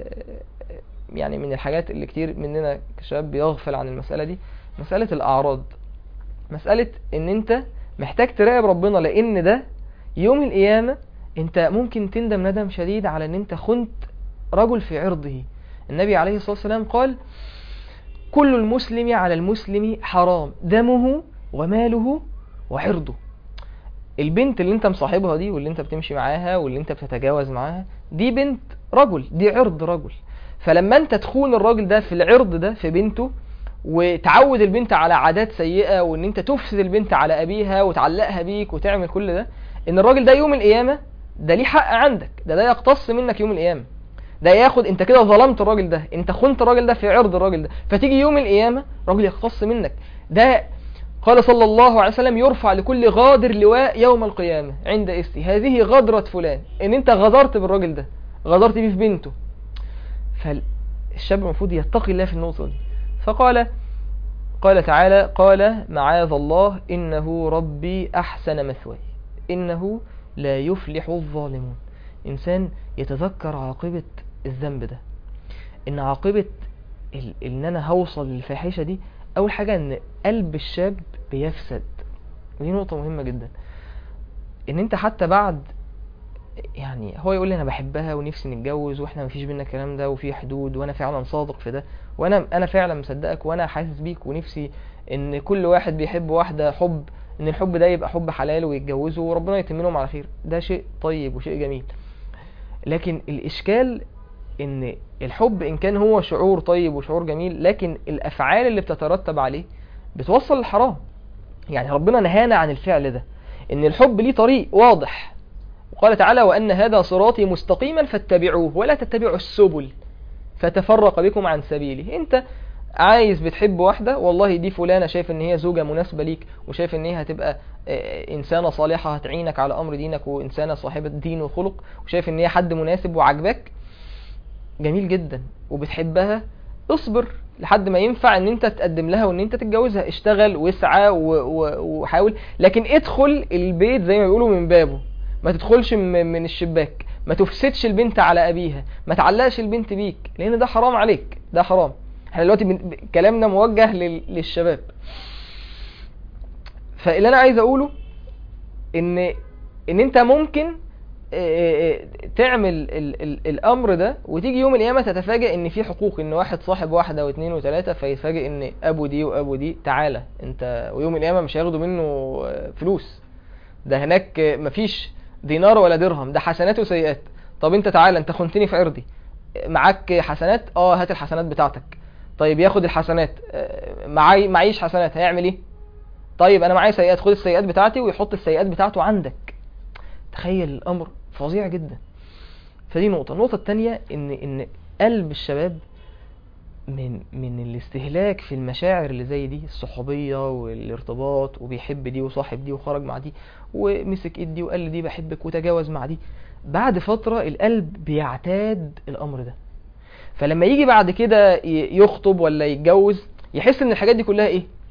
يعني من الحاجات اللي كتير مننا كشباب بيغفل عن المسألة دي مسألة الأعراض مسألة ان انت محتاج تراقب ربنا لان ده يوم القيامة انت ممكن تندم ندم شديد على ان انت خنت رجل في عرضه النبي عليه الصلاة والسلام قال كل المسلم على المسلم حرام دمه وماله وعرضه البنت اللي انت مصاحبها دي واللي انت بتمشي معاها واللي انت بتتجاوز معاها دي بنت رجل دي عرض رجل فلما انت تخون الراجل ده في العرض ده في بنته وتعود البنت على عادات سيئة وان انت تفسد البنت على ابيها وتعلقها بيك وتعمل كل ده ان الراجل ده يوم القيامة ده ليه حق عندك ده ده يقتص منك يوم القيامة ده ياخد انت كده ظلمت الراجل ده انت خنت الراجل ده في عرض الراجل ده فتيجي يوم القيامة راجل يقتص منك ده قال صلى الله عليه وسلم يرفع لكل غادر لواء يوم القيامة عند اسي هذه غدرة فلان ان انت غدرت بالراجل ده غدرت بيه في بنته فالشاب المفروض يتقي الله في النقطة دي فقال قال تعالى قال معاذ الله إنه ربي أحسن مثواي إنه لا يفلح الظالمون إنسان يتذكر عاقبة الذنب ده إن عاقبة ال- إن أنا هوصل للفاحشة دي أول حاجة إن قلب الشاب بيفسد ودي نقطة مهمة جدا إن أنت حتى بعد يعني هو يقول لي انا بحبها ونفسي نتجوز واحنا مفيش بينا الكلام ده وفي حدود وانا فعلا صادق في ده وانا انا فعلا مصدقك وانا حاسس بيك ونفسي ان كل واحد بيحب واحده حب ان الحب ده يبقى حب حلال ويتجوزوا وربنا يتم لهم على خير ده شيء طيب وشيء جميل لكن الاشكال ان الحب ان كان هو شعور طيب وشعور جميل لكن الافعال اللي بتترتب عليه بتوصل للحرام يعني ربنا نهانا عن الفعل ده ان الحب ليه طريق واضح وقال تعالى وأن هذا صراطي مستقيما فاتبعوه ولا تتبعوا السبل فتفرق بكم عن سبيله انت عايز بتحب واحدة والله دي فلانة شايف ان هي زوجة مناسبة ليك وشايف ان هي هتبقى آه، انسانة صالحة هتعينك على امر دينك وانسانة صاحبة دين وخلق وشايف ان هي حد مناسب وعجبك جميل جدا وبتحبها اصبر لحد ما ينفع ان انت تقدم لها وان انت تتجوزها اشتغل واسعى و- و- وحاول لكن ادخل البيت زي ما بيقولوا من بابه ما تدخلش من من الشباك ما تفسدش البنت على ابيها ما تعلقش البنت بيك لان ده حرام عليك ده حرام احنا دلوقتي بن- كلامنا موجه لل- للشباب فاللي انا عايز اقوله ان ان انت ممكن آه، آه، تعمل ال ال الامر ده وتيجي يوم القيامه تتفاجئ ان في حقوق ان واحد صاحب واحده واثنين وثلاثه فيتفاجئ ان ابو دي وابو دي تعالى انت ويوم القيامه مش هياخدوا منه آه، فلوس ده هناك آه، مفيش دينار ولا درهم ده حسنات وسيئات طب انت تعالى انت خنتني في عرضي معاك حسنات اه هات الحسنات بتاعتك طيب ياخد الحسنات آه، معاي معيش حسنات هيعمل ايه طيب انا معايا سيئات خد السيئات بتاعتي ويحط السيئات بتاعته عندك تخيل الامر فظيع جدا فدي نقطة النقطة التانية ان ان قلب الشباب من من الاستهلاك في المشاعر اللي زي دي الصحوبية والارتباط وبيحب دي وصاحب دي وخرج مع دي ومسك ايد دي وقال لي دي بحبك وتجاوز مع دي بعد فترة القلب بيعتاد الامر ده فلما يجي بعد كده ي- يخطب ولا يتجوز يحس ان الحاجات دي كلها ايه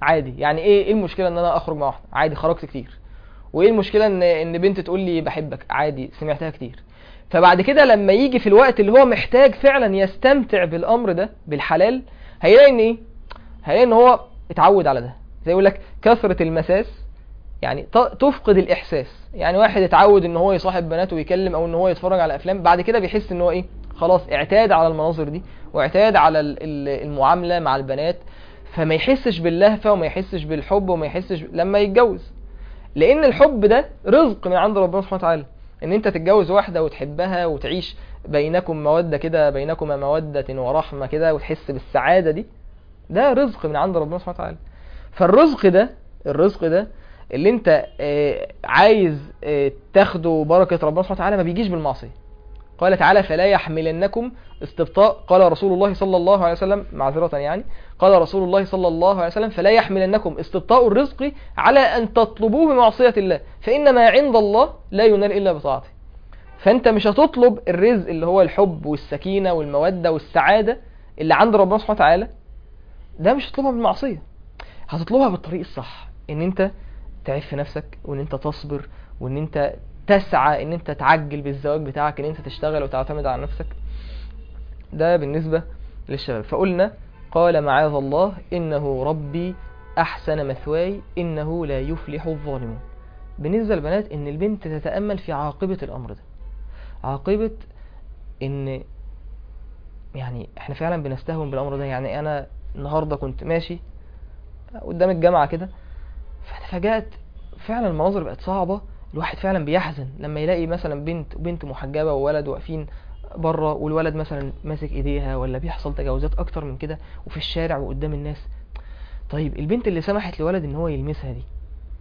عادي يعني ايه ايه المشكله ان انا اخرج مع واحده عادي خرجت كتير وايه المشكله ان ان بنت تقول لي بحبك عادي سمعتها كتير فبعد كده لما يجي في الوقت اللي هو محتاج فعلا يستمتع بالامر ده بالحلال هيلاقي ان ايه هيلاقي ان هو اتعود على ده زي يقول لك كثره المساس يعني ت- تفقد الاحساس يعني واحد اتعود ان هو يصاحب بنات ويكلم او ان هو يتفرج على افلام بعد كده بيحس ان هو ايه خلاص اعتاد على المناظر دي واعتاد على ال- ال- المعامله مع البنات فما يحسش باللهفه وما يحسش بالحب وما يحسش لما يتجوز لان الحب ده رزق من عند ربنا سبحانه وتعالى ان انت تتجوز واحده وتحبها وتعيش بينكم موده كده بينكما موده ورحمه كده وتحس بالسعاده دي ده رزق من عند ربنا سبحانه وتعالى فالرزق ده الرزق ده اللي انت آه، عايز آه، تاخده بركه ربنا سبحانه وتعالى ما بيجيش بالمعصيه قال تعالى فلا يحملنكم استبطاء قال رسول الله صلى الله عليه وسلم معذرة يعني قال رسول الله صلى الله عليه وسلم فلا يحملنكم استبطاء الرزق على أن تطلبوه بمعصية الله فإن ما عند الله لا ينال إلا بطاعته فأنت مش هتطلب الرزق اللي هو الحب والسكينة والمودة والسعادة اللي عند ربنا سبحانه وتعالى ده مش هتطلبها بالمعصية هتطلبها بالطريق الصح ان انت تعف نفسك وان انت تصبر وان انت تسعى ان انت تعجل بالزواج بتاعك ان انت تشتغل وتعتمد على نفسك ده بالنسبة للشباب فقلنا قال معاذ الله إنه ربي أحسن مثواي إنه لا يفلح الظالمون بالنسبة للبنات إن البنت تتأمل في عاقبة الأمر ده عاقبة إن يعني إحنا فعلا بنستهون بالأمر ده يعني أنا النهاردة كنت ماشي قدام الجامعة كده فتفاجأت فعلا المناظر بقت صعبة الواحد فعلا بيحزن لما يلاقي مثلا بنت وبنت محجبة وولد واقفين بره والولد مثلا ماسك ايديها ولا بيحصل تجاوزات اكتر من كده وفي الشارع وقدام الناس طيب البنت اللي سمحت لولد ان هو يلمسها دي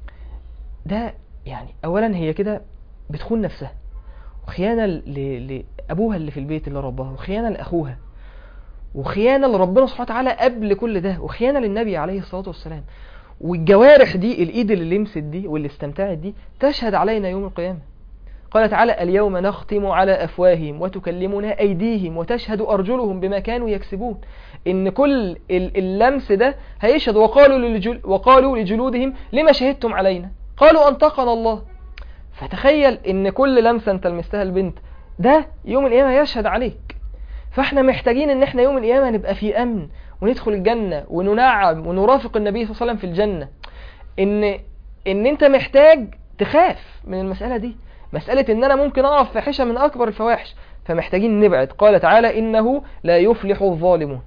ده يعني اولا هي كده بتخون نفسها وخيانة ل- لابوها اللي في البيت اللي رباها وخيانة لاخوها وخيانة لربنا سبحانه وتعالى قبل كل ده وخيانة للنبي عليه الصلاة والسلام والجوارح دي الايد اللي لمست دي واللي استمتعت دي تشهد علينا يوم القيامة قال تعالى اليوم نختم على أفواههم وتكلمنا أيديهم وتشهد أرجلهم بما كانوا يكسبون إن كل ال- اللمس ده هيشهد وقالوا, للجل وقالوا لجلودهم لما شهدتم علينا قالوا أنطقنا الله فتخيل إن كل لمسة أنت لمستها البنت ده يوم القيامة يشهد عليك فاحنا محتاجين ان احنا يوم القيامة نبقى في امن وندخل الجنة وننعم ونرافق النبي صلى الله عليه وسلم في الجنة ان ان انت محتاج تخاف من المسألة دي مسألة ان انا ممكن اقف فاحشة من اكبر الفواحش فمحتاجين نبعد قال تعالى انه لا يفلح الظالمون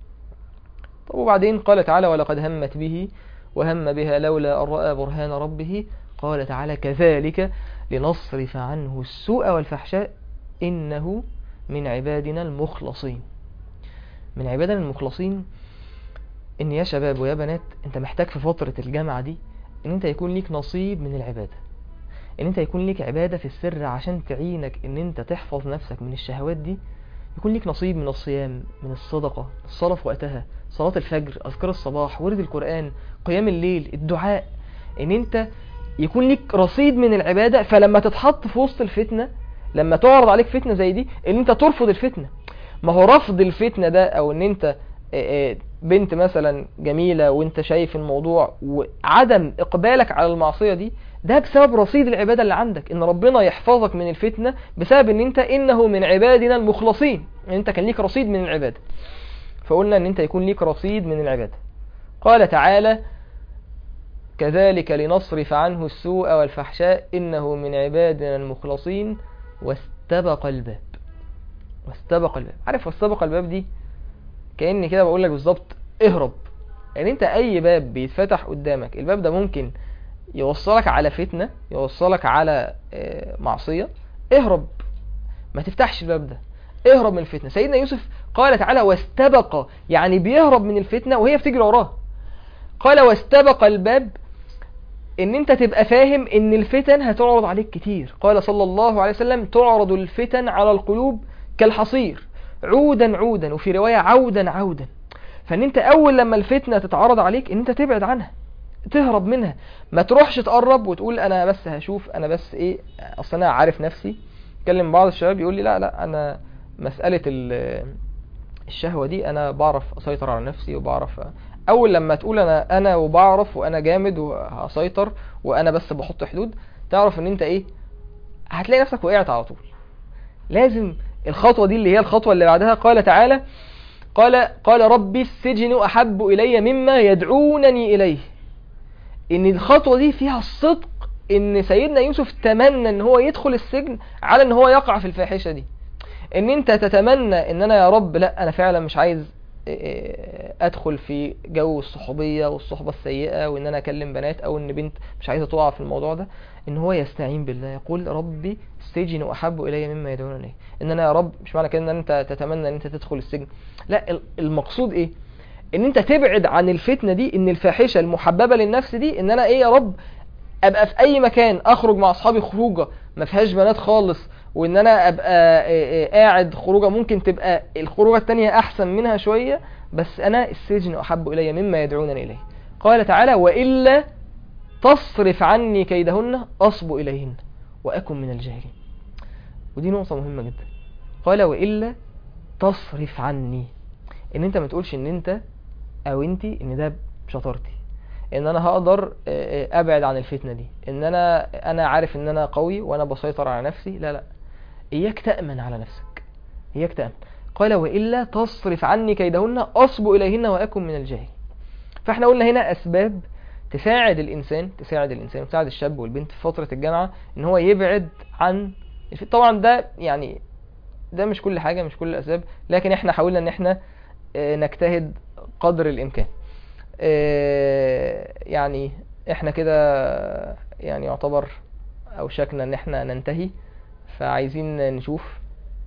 طب وبعدين قال تعالى ولقد همت به وهم بها لولا ان رأى برهان ربه قال تعالى كذلك لنصرف عنه السوء والفحشاء إنه من عبادنا المخلصين من عبادنا المخلصين ان يا شباب ويا بنات انت محتاج في فترة الجامعة دي ان انت يكون ليك نصيب من العبادة ان انت يكون ليك عبادة في السر عشان تعينك ان انت تحفظ نفسك من الشهوات دي يكون ليك نصيب من الصيام من الصدقة الصلاة في وقتها صلاة الفجر أذكار الصباح ورد القرآن قيام الليل الدعاء ان انت يكون ليك رصيد من العبادة فلما تتحط في وسط الفتنة لما تعرض عليك فتنة زي دي ان انت ترفض الفتنة ما هو رفض الفتنة ده او ان انت آه، آه، بنت مثلا جميلة وانت شايف الموضوع وعدم اقبالك على المعصية دي ده بسبب رصيد العبادة اللي عندك ان ربنا يحفظك من الفتنة بسبب ان انت انه من عبادنا المخلصين ان انت كان ليك رصيد من العبادة فقلنا ان انت يكون ليك رصيد من العبادة قال تعالى كذلك لنصرف عنه السوء والفحشاء إنه من عبادنا المخلصين واستبق الباب واستبق الباب عارف واستبق الباب دي كأني كده بقول لك بالظبط اهرب يعني انت اي باب بيتفتح قدامك الباب ده ممكن يوصلك على فتنة يوصلك على آه، معصية اهرب ما تفتحش الباب ده اهرب من الفتنة سيدنا يوسف قال تعالى واستبق يعني بيهرب من الفتنة وهي بتجري وراه قال واستبق الباب ان انت تبقى فاهم ان الفتن هتعرض عليك كتير قال صلى الله عليه وسلم تعرض الفتن على القلوب كالحصير عودا عودا وفي رواية عودا عودا فان انت اول لما الفتنة تتعرض عليك ان انت تبعد عنها تهرب منها ما تروحش تقرب وتقول انا بس هشوف انا بس ايه اصل انا عارف نفسي اتكلم بعض الشباب يقول لي لا لا انا مسألة ال- الشهوة دي انا بعرف اسيطر على نفسي وبعرف اول لما تقول انا انا وبعرف وانا جامد وهسيطر وانا بس بحط حدود تعرف ان انت ايه هتلاقي نفسك وقعت على طول لازم الخطوة دي اللي هي الخطوة اللي بعدها قال تعالى قال قال ربي السجن احب الي مما يدعونني اليه ان الخطوة دي فيها الصدق ان سيدنا يوسف تمنى ان هو يدخل السجن على ان هو يقع في الفاحشة دي ان انت تتمنى ان انا يا رب لا انا فعلا مش عايز ادخل في جو الصحوبية والصحبة السيئة وان انا اكلم بنات او ان بنت مش عايزة تقع في الموضوع ده ان هو يستعين بالله يقول ربي السجن احب الي مما يدعونني ان انا يا رب مش معنى كده ان انت تتمنى ان انت تدخل السجن لا المقصود ايه ان انت تبعد عن الفتنة دي ان الفاحشة المحببة للنفس دي ان انا ايه يا رب ابقى في اي مكان اخرج مع اصحابي خروجه ما فيهاش بنات خالص وان انا ابقى قاعد خروجه ممكن تبقى الخروجه التانية احسن منها شوية بس انا السجن احب الي مما يدعونني اليه قال تعالى والا تصرف عني كيدهن اصب اليهن واكن من الجاهلين ودي نقطة مهمة جدا قال والا تصرف عني ان انت ما تقولش ان انت او انتي ان ده شطارتي ان انا هقدر ابعد عن الفتنة دي ان انا انا عارف ان انا قوي وانا بسيطر على نفسي لا لا اياك تأمن على نفسك اياك تأمن قال وإلا تصرف عني كيدهن أصب إليهن وأكن من الجاهل فاحنا قلنا هنا أسباب تساعد الإنسان تساعد الإنسان وتساعد الشاب والبنت في فترة الجامعة إن هو يبعد عن طبعا ده يعني ده مش كل حاجة مش كل الأسباب لكن احنا حاولنا إن احنا نجتهد قدر الإمكان يعني احنا كده يعني يعتبر أوشكنا إن احنا ننتهي فعايزين نشوف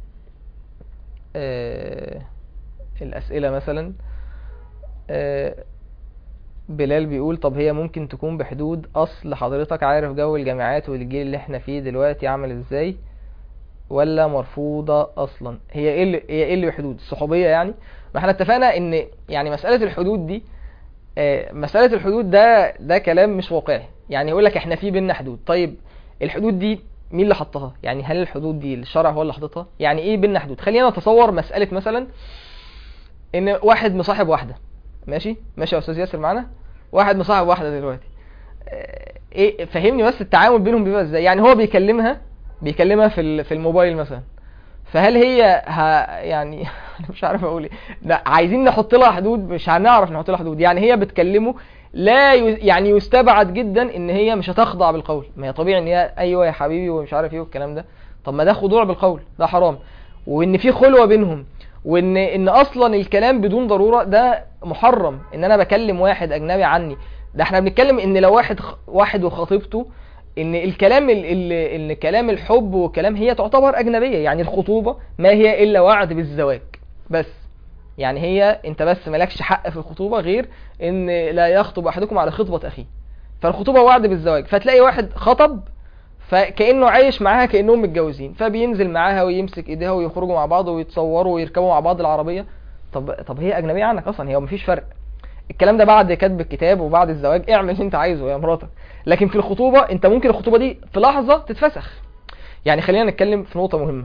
آه الأسئلة مثلا آه بلال بيقول طب هي ممكن تكون بحدود أصل حضرتك عارف جو الجامعات والجيل اللي احنا فيه دلوقتي عامل ازاي ولا مرفوضة أصلا هي ايه اللي هي ايه اللي بحدود الصحوبية يعني ما احنا اتفقنا ان يعني مسألة الحدود دي آه مسألة الحدود ده ده كلام مش واقعي يعني يقول لك احنا في بينا حدود طيب الحدود دي مين اللي حطها يعني هل الحدود دي الشرع هو اللي حاططها يعني ايه بينا حدود خلينا نتصور مسألة مثلا ان واحد مصاحب واحدة ماشي ماشي يا استاذ ياسر معانا واحد مصاحب واحدة دلوقتي ايه فهمني بس التعامل بينهم بيبقى ازاي يعني هو بيكلمها بيكلمها في في الموبايل مثلا فهل هي ها يعني انا مش عارف اقول ايه لا عايزين نحط لها حدود مش هنعرف نحط لها حدود يعني هي بتكلمه لا ي... يعني يستبعد جدا ان هي مش هتخضع بالقول ما هي طبيعي ان هي ايوه يا حبيبي ومش عارف ايه والكلام ده طب ما ده خضوع بالقول ده حرام وان في خلوه بينهم وان ان اصلا الكلام بدون ضروره ده محرم ان انا بكلم واحد اجنبي عني ده احنا بنتكلم ان لو واحد خ... واحد وخطيبته ان الكلام ال... ال... ان كلام الحب والكلام هي تعتبر اجنبيه يعني الخطوبه ما هي الا وعد بالزواج بس يعني هي انت بس مالكش حق في الخطوبة غير ان لا يخطب احدكم على خطبة اخيه فالخطوبة وعد بالزواج فتلاقي واحد خطب فكأنه عايش معاها كأنهم متجوزين فبينزل معاها ويمسك ايديها ويخرجوا مع بعض ويتصوروا ويركبوا مع بعض العربية طب طب هي اجنبية عنك اصلا هي مفيش فرق الكلام ده بعد كتب الكتاب وبعد الزواج اعمل اللي انت عايزه يا مراتك لكن في الخطوبة انت ممكن الخطوبة دي في لحظة تتفسخ يعني خلينا نتكلم في نقطة مهمة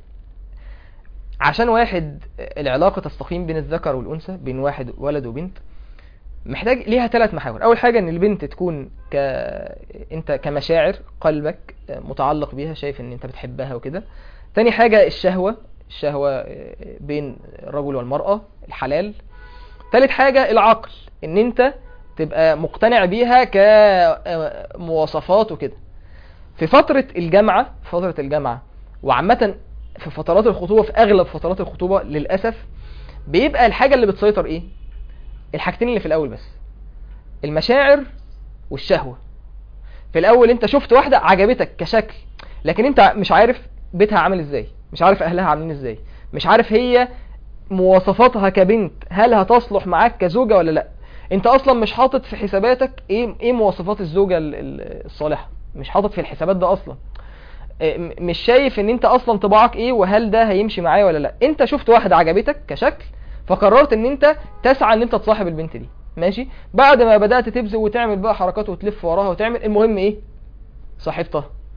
عشان واحد العلاقة تستقيم بين الذكر والأنثى بين واحد ولد وبنت محتاج ليها ثلاث محاور أول حاجة إن البنت تكون ك... أنت كمشاعر قلبك متعلق بيها شايف إن أنت بتحبها وكده تاني حاجة الشهوة الشهوة بين الرجل والمرأة الحلال تالت حاجة العقل إن أنت تبقى مقتنع بيها كمواصفات وكده في فترة الجامعة في فترة الجامعة وعامة في فترات الخطوبة في اغلب فترات الخطوبة للأسف بيبقى الحاجة اللي بتسيطر ايه الحاجتين اللي في الاول بس المشاعر والشهوة في الاول انت شفت واحدة عجبتك كشكل لكن انت مش عارف بيتها عامل ازاي مش عارف اهلها عاملين ازاي مش عارف هي مواصفاتها كبنت هل هتصلح معاك كزوجة ولا لا انت اصلا مش حاطط في حساباتك ايه ايه مواصفات الزوجة الصالحة مش حاطط في الحسابات ده اصلا مش شايف ان انت اصلا طباعك ايه وهل ده هيمشي معايا ولا لا انت شفت واحد عجبتك كشكل فقررت ان انت تسعى ان انت تصاحب البنت دي ماشي بعد ما بدأت تبذل وتعمل بقى حركات وتلف وراها وتعمل المهم ايه صاحبتها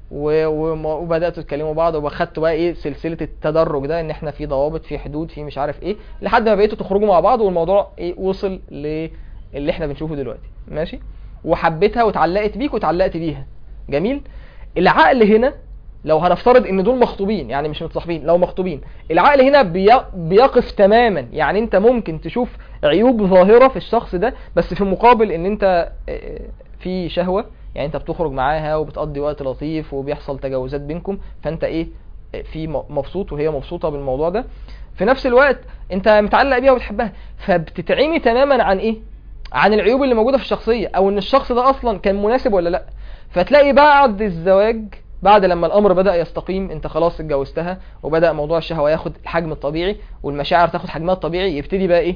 و- وم- وبداتوا تكلموا بعض وخدتوا بقى ايه سلسله التدرج ده ان احنا في ضوابط في حدود في مش عارف ايه لحد ما بقيتوا تخرجوا مع بعض والموضوع ايه وصل للي احنا بنشوفه دلوقتي ماشي وحبيتها واتعلقت بيك واتعلقت بيها جميل العقل هنا لو هنفترض ان دول مخطوبين يعني مش متصاحبين لو مخطوبين العقل هنا بي- بيقف تماما يعني انت ممكن تشوف عيوب ظاهرة في الشخص ده بس في مقابل ان انت آه، في شهوة يعني انت بتخرج معاها وبتقضي وقت لطيف وبيحصل تجاوزات بينكم فانت ايه آه، في م- مبسوط وهي مبسوطة بالموضوع ده في نفس الوقت انت متعلق بيها وبتحبها فبتتعمي تماما عن ايه عن العيوب اللي موجودة في الشخصية او ان الشخص ده اصلا كان مناسب ولا لا فتلاقي بعد الزواج بعد لما الامر بدا يستقيم انت خلاص اتجوزتها وبدا موضوع الشهوه ياخد الحجم الطبيعي والمشاعر تاخد حجمها الطبيعي يبتدي بقى ايه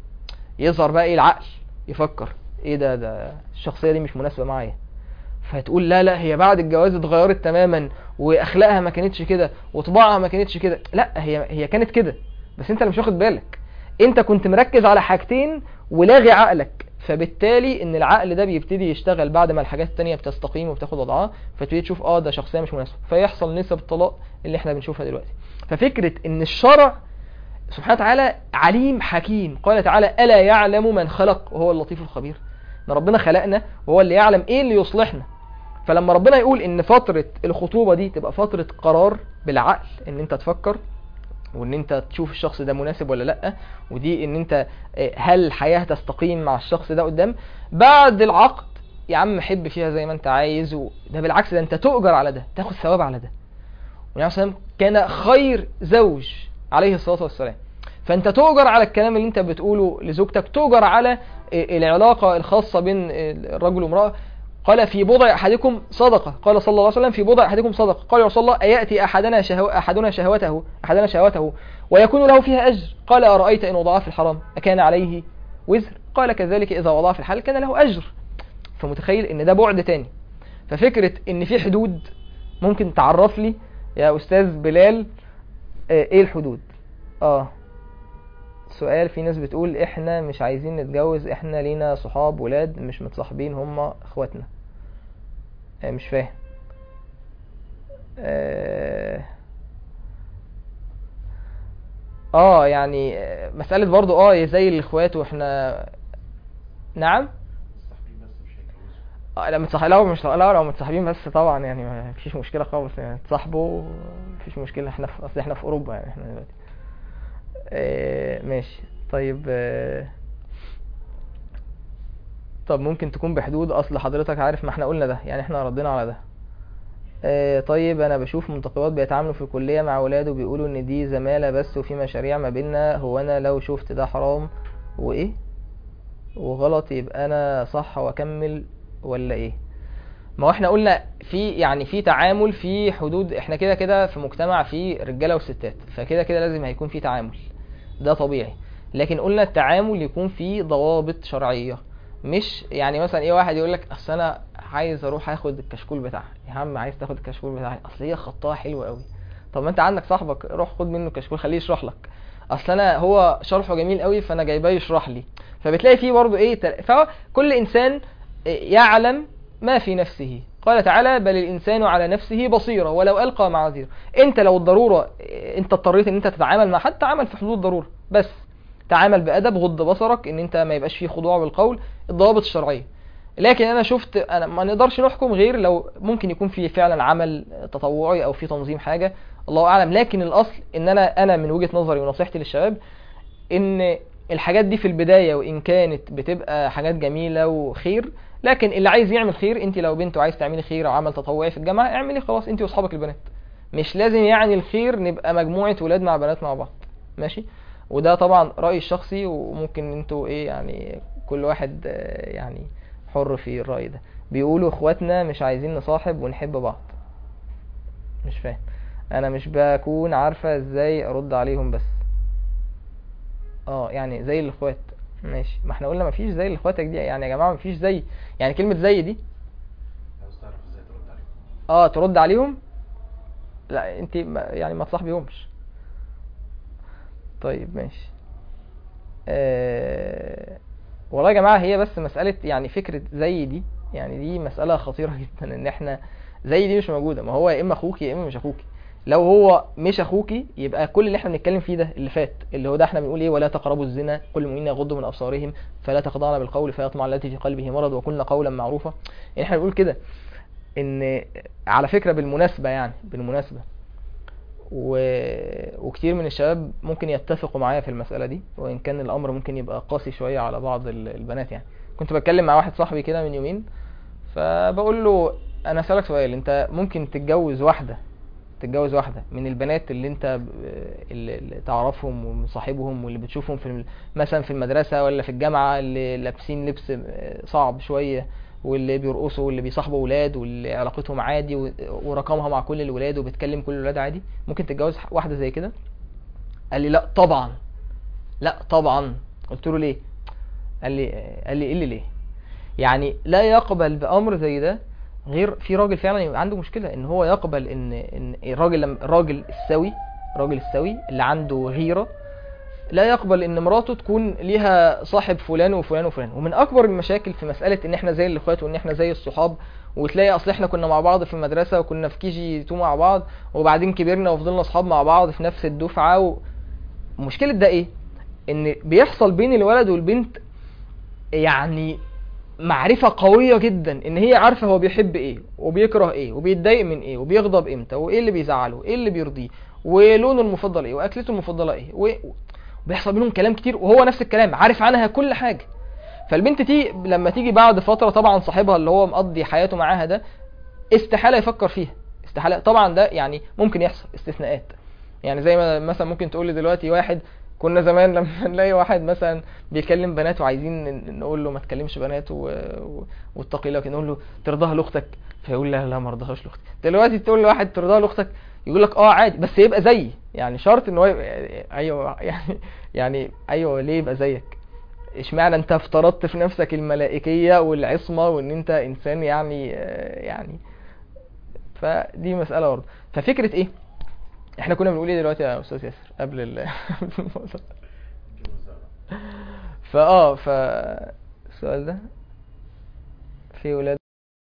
يظهر بقى ايه العقل يفكر ايه ده ده الشخصيه دي مش مناسبه معايا فتقول لا لا هي بعد الجواز اتغيرت تماما واخلاقها ما كانتش كده وطباعها ما كانتش كده لا هي هي كانت كده بس انت اللي مش واخد بالك انت كنت مركز على حاجتين ولاغي عقلك فبالتالي ان العقل ده بيبتدي يشتغل بعد ما الحاجات التانية بتستقيم وبتاخد وضعها فتبتدي تشوف اه ده شخصيه مش مناسبه فيحصل نسب الطلاق اللي احنا بنشوفها دلوقتي ففكره ان الشرع سبحانه وتعالى عليم حكيم قال تعالى الا يعلم من خلق وهو اللطيف الخبير ان ربنا خلقنا وهو اللي يعلم ايه اللي يصلحنا فلما ربنا يقول ان فتره الخطوبه دي تبقى فتره قرار بالعقل ان انت تفكر وان انت تشوف الشخص ده مناسب ولا لا ودي ان انت آه، هل الحياه هتستقيم مع الشخص ده قدام بعد العقد يا عم حب فيها زي ما انت عايز وده بالعكس ده انت تؤجر على ده تاخد ثواب على ده والنبي صلى الله عليه وسلم كان خير زوج عليه الصلاه والسلام فانت تؤجر على الكلام اللي انت بتقوله لزوجتك تؤجر على آه، العلاقه الخاصه بين آه، الرجل والمراه قال في بضع احدكم صدقه قال صلى الله عليه وسلم في بضع احدكم صدقه قال يا رسول الله اياتي احدنا شهو احدنا شهوته احدنا شهوته ويكون له فيها اجر قال ارايت ان وضعها في الحرام اكان عليه وزر قال كذلك اذا وضعها في الحلال كان له اجر فمتخيل ان ده بعد تاني ففكره ان في حدود ممكن تعرف لي يا استاذ بلال آه، ايه الحدود اه سؤال في ناس بتقول احنا مش عايزين نتجوز احنا لينا صحاب ولاد مش متصاحبين هم اخواتنا آه، مش فاهم آه، اه يعني آه، مسألة برضو اه زي الاخوات واحنا نعم اه لا متصاحب لو مش لا لو متصاحبين بس طبعا يعني ما فيش مشكلة خالص يعني تصاحبوا مفيش مشكلة احنا في اصل احنا في اوروبا يعني احنا دلوقتي آه، ماشي طيب آه، طب ممكن تكون بحدود اصل حضرتك عارف ما احنا قلنا ده يعني احنا ردينا على ده آه، طيب انا بشوف منتقبات بيتعاملوا في الكلية مع ولاد وبيقولوا ان دي زمالة بس وفي مشاريع ما بيننا هو انا لو شفت ده حرام وايه وغلط يبقى انا صح واكمل ولا ايه ما هو احنا قلنا في يعني في تعامل في حدود احنا كده كده في مجتمع فيه رجاله وستات فكده كده لازم هيكون في تعامل ده طبيعي لكن قلنا التعامل يكون فيه ضوابط شرعيه مش يعني مثلا ايه واحد يقول لك اصل انا عايز اروح اخد الكشكول بتاعها يا عم عايز تاخد الكشكول بتاعي اصل هي خطها حلو قوي طب ما انت عندك صاحبك روح خد منه كشكول خليه يشرح لك اصل انا هو شرحه جميل قوي فانا جايباه يشرح لي فبتلاقي فيه برضه ايه تل... فكل انسان يعلم ما في نفسه قال تعالى بل الانسان على نفسه بصيره ولو القى معاذيره انت لو الضروره انت اضطريت ان انت تتعامل مع حد تعامل في حدود الضروره بس تعامل بادب غض بصرك ان انت ما يبقاش فيه خضوع بالقول الضوابط الشرعيه لكن انا شفت انا ما نقدرش نحكم غير لو ممكن يكون في فعلا عمل تطوعي او في تنظيم حاجه الله اعلم لكن الاصل ان انا انا من وجهه نظري ونصيحتي للشباب ان الحاجات دي في البدايه وان كانت بتبقى حاجات جميله وخير لكن اللي عايز يعمل خير انت لو بنت وعايز تعملي خير او عمل تطوعي في الجامعه اعملي خلاص انت واصحابك البنات مش لازم يعني الخير نبقى مجموعه ولاد مع بنات مع بعض ماشي وده طبعا رايي الشخصي وممكن انتوا ايه يعني كل واحد آه، يعني حر في الراي ده بيقولوا اخواتنا مش عايزين نصاحب ونحب بعض مش فاهم انا مش بكون عارفه ازاي ارد عليهم بس اه يعني زي الاخوات ماشي ما احنا قلنا مفيش زي الاخواتك دي يعني يا جماعه مفيش زي يعني كلمه زي دي عاوز تعرف ازاي ترد عليهم اه ترد عليهم لا انت ما- يعني ما تصاحبيهمش طيب ماشي آه... والله يا جماعه هي بس مساله يعني فكره زي دي يعني دي مساله خطيره جدا ان احنا زي دي مش موجوده ما هو يا اما اخوكي يا اما مش اخوكي لو هو مش اخوكي يبقى كل اللي احنا بنتكلم فيه ده اللي فات اللي هو ده احنا بنقول ايه ولا تقربوا الزنا كل المؤمنين يغضوا من ابصارهم فلا تخضعن بالقول فيطمع التي في قلبه مرض وقلنا قولا معروفا يعني احنا بنقول كده ان على فكره بالمناسبه يعني بالمناسبه و... وكتير من الشباب ممكن يتفقوا معايا في المساله دي وان كان الامر ممكن يبقى قاسي شويه على بعض ال- البنات يعني كنت بتكلم مع واحد صاحبي كده من يومين فبقول له انا اسالك سؤال انت ممكن تتجوز واحده تتجوز واحده من البنات اللي انت ب- اللي اللي تعرفهم ومصاحبهم واللي بتشوفهم في الم- مثلا في المدرسه ولا في الجامعه اللي لابسين لبس آه، صعب شويه واللي بيرقصوا واللي بيصاحبوا ولاد واللي علاقتهم عادي و- ورقمها مع كل الولاد وبتكلم كل الولاد عادي ممكن تتجوز واحده زي كده قال لي لا طبعا لا طبعا قلت له ليه قال لي قال لي ايه اللي ليه يعني لا يقبل بامر زي ده غير في راجل فعلا يبقى عنده مشكله ان هو يقبل ان ان الراجل لما الراجل السوي الراجل السوي اللي عنده غيره لا يقبل ان مراته تكون ليها صاحب فلان وفلان وفلان ومن اكبر المشاكل في مساله ان احنا زي الاخوات وان احنا زي الصحاب وتلاقي اصل احنا كنا مع بعض في المدرسه وكنا في كي جي 2 مع بعض وبعدين كبرنا وفضلنا اصحاب مع بعض في نفس الدفعه و... مشكله ده ايه ان بيحصل بين الولد والبنت يعني معرفة قوية جدا ان هي عارفة هو بيحب ايه وبيكره ايه وبيتضايق من ايه وبيغضب امتى وايه اللي بيزعله وايه اللي بيرضيه ولونه المفضل ايه واكلته المفضلة ايه و- وبيحصل بينهم كلام كتير وهو نفس الكلام عارف عنها كل حاجة فالبنت تيجي لما تيجي بعد فترة طبعا صاحبها اللي هو مقضي حياته معاها ده استحالة يفكر فيها استحالة طبعا ده يعني ممكن يحصل استثناءات يعني زي ما مثلا ممكن تقول لي دلوقتي واحد كنا زمان لما نلاقي واحد مثلا بيكلم بنات وعايزين ن- نقول له ما تكلمش بنات و... و... واتقي الله كده نقول له ترضاها لاختك فيقول لا لا ما ارضاهاش لاختي دلوقتي تقول لواحد ترضاها لاختك يقول لك اه عادي بس يبقى زيي يعني شرط ان هو يبقى ايوه يعني يعني ايوه ليه يبقى زيك اشمعنى انت افترضت في نفسك الملائكيه والعصمه وان انت انسان يعني آه، يعني فدي مساله برضه ففكره ايه احنا كنا بنقول ايه دلوقتي يا استاذ ياسر قبل ال قبل الموضوع ده؟ فاه ف السؤال ده في ولاد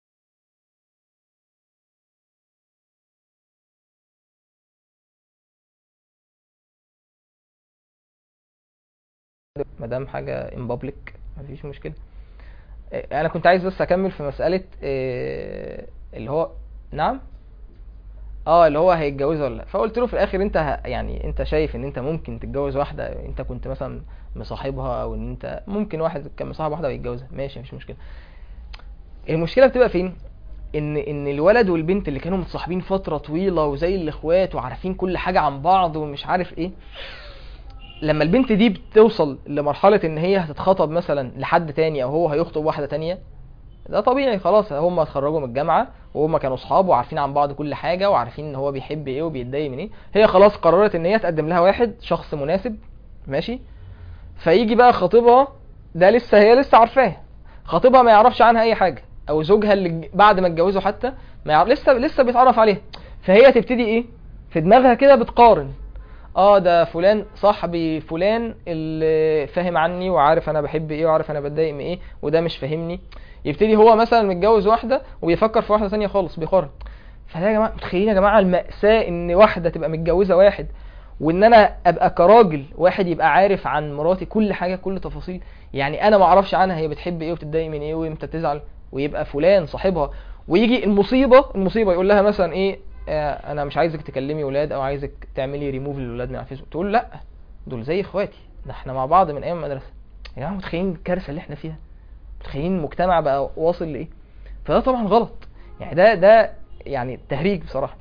ما دام حاجه ان بابليك مفيش مشكله إيه، انا كنت عايز بس اكمل في مساله إيه، اللي هو نعم اه اللي هو هيتجوزها ولا لا فقلت له في الاخر انت ه... يعني انت شايف ان انت ممكن تتجوز واحده انت كنت مثلا مصاحبها او ان انت ممكن واحد كان مصاحب واحده ويتجوزها ماشي مفيش مشكله المشكله بتبقى فين ان ان الولد والبنت اللي كانوا متصاحبين فتره طويله وزي الاخوات وعارفين كل حاجه عن بعض ومش عارف ايه لما البنت دي بتوصل لمرحله ان هي هتتخطب مثلا لحد تاني او هو هيخطب واحده تانية ده طبيعي خلاص هم اتخرجوا من الجامعه وهم كانوا اصحاب وعارفين عن بعض كل حاجه وعارفين ان هو بيحب ايه وبيتضايق من ايه هي خلاص قررت ان هي تقدم لها واحد شخص مناسب ماشي فيجي بقى خطيبها ده لسه هي لسه عارفاه خطيبها ما يعرفش عنها اي حاجه او زوجها اللي ج- بعد ما اتجوزوا حتى ما يعرف لسه لسه بيتعرف عليها فهي تبتدي ايه في دماغها كده بتقارن اه ده فلان صاحبي فلان اللي فاهم عني وعارف انا بحب ايه وعارف انا بتضايق من ايه وده مش فاهمني يبتدي هو مثلا متجوز واحده وبيفكر في واحده ثانيه خالص بيقارن فده يا جماعه متخيلين يا جماعه المأساة ان واحده تبقى متجوزه واحد وان انا ابقى كراجل واحد يبقى عارف عن مراتي كل حاجه كل تفاصيل يعني انا ما اعرفش عنها هي بتحب ايه وبتتضايق من ايه وامتى تزعل ويبقى فلان صاحبها ويجي المصيبه المصيبه يقول لها مثلا ايه آه انا مش عايزك تكلمي ولاد او عايزك تعملي ريموف للولاد من على الفيسبوك تقول لا دول زي اخواتي ده احنا مع بعض من ايام المدرسه يا جماعه متخيلين الكارثه اللي احنا فيها متخيلين المجتمع بقى واصل لايه فده طبعا غلط يعني ده ده يعني تهريج بصراحه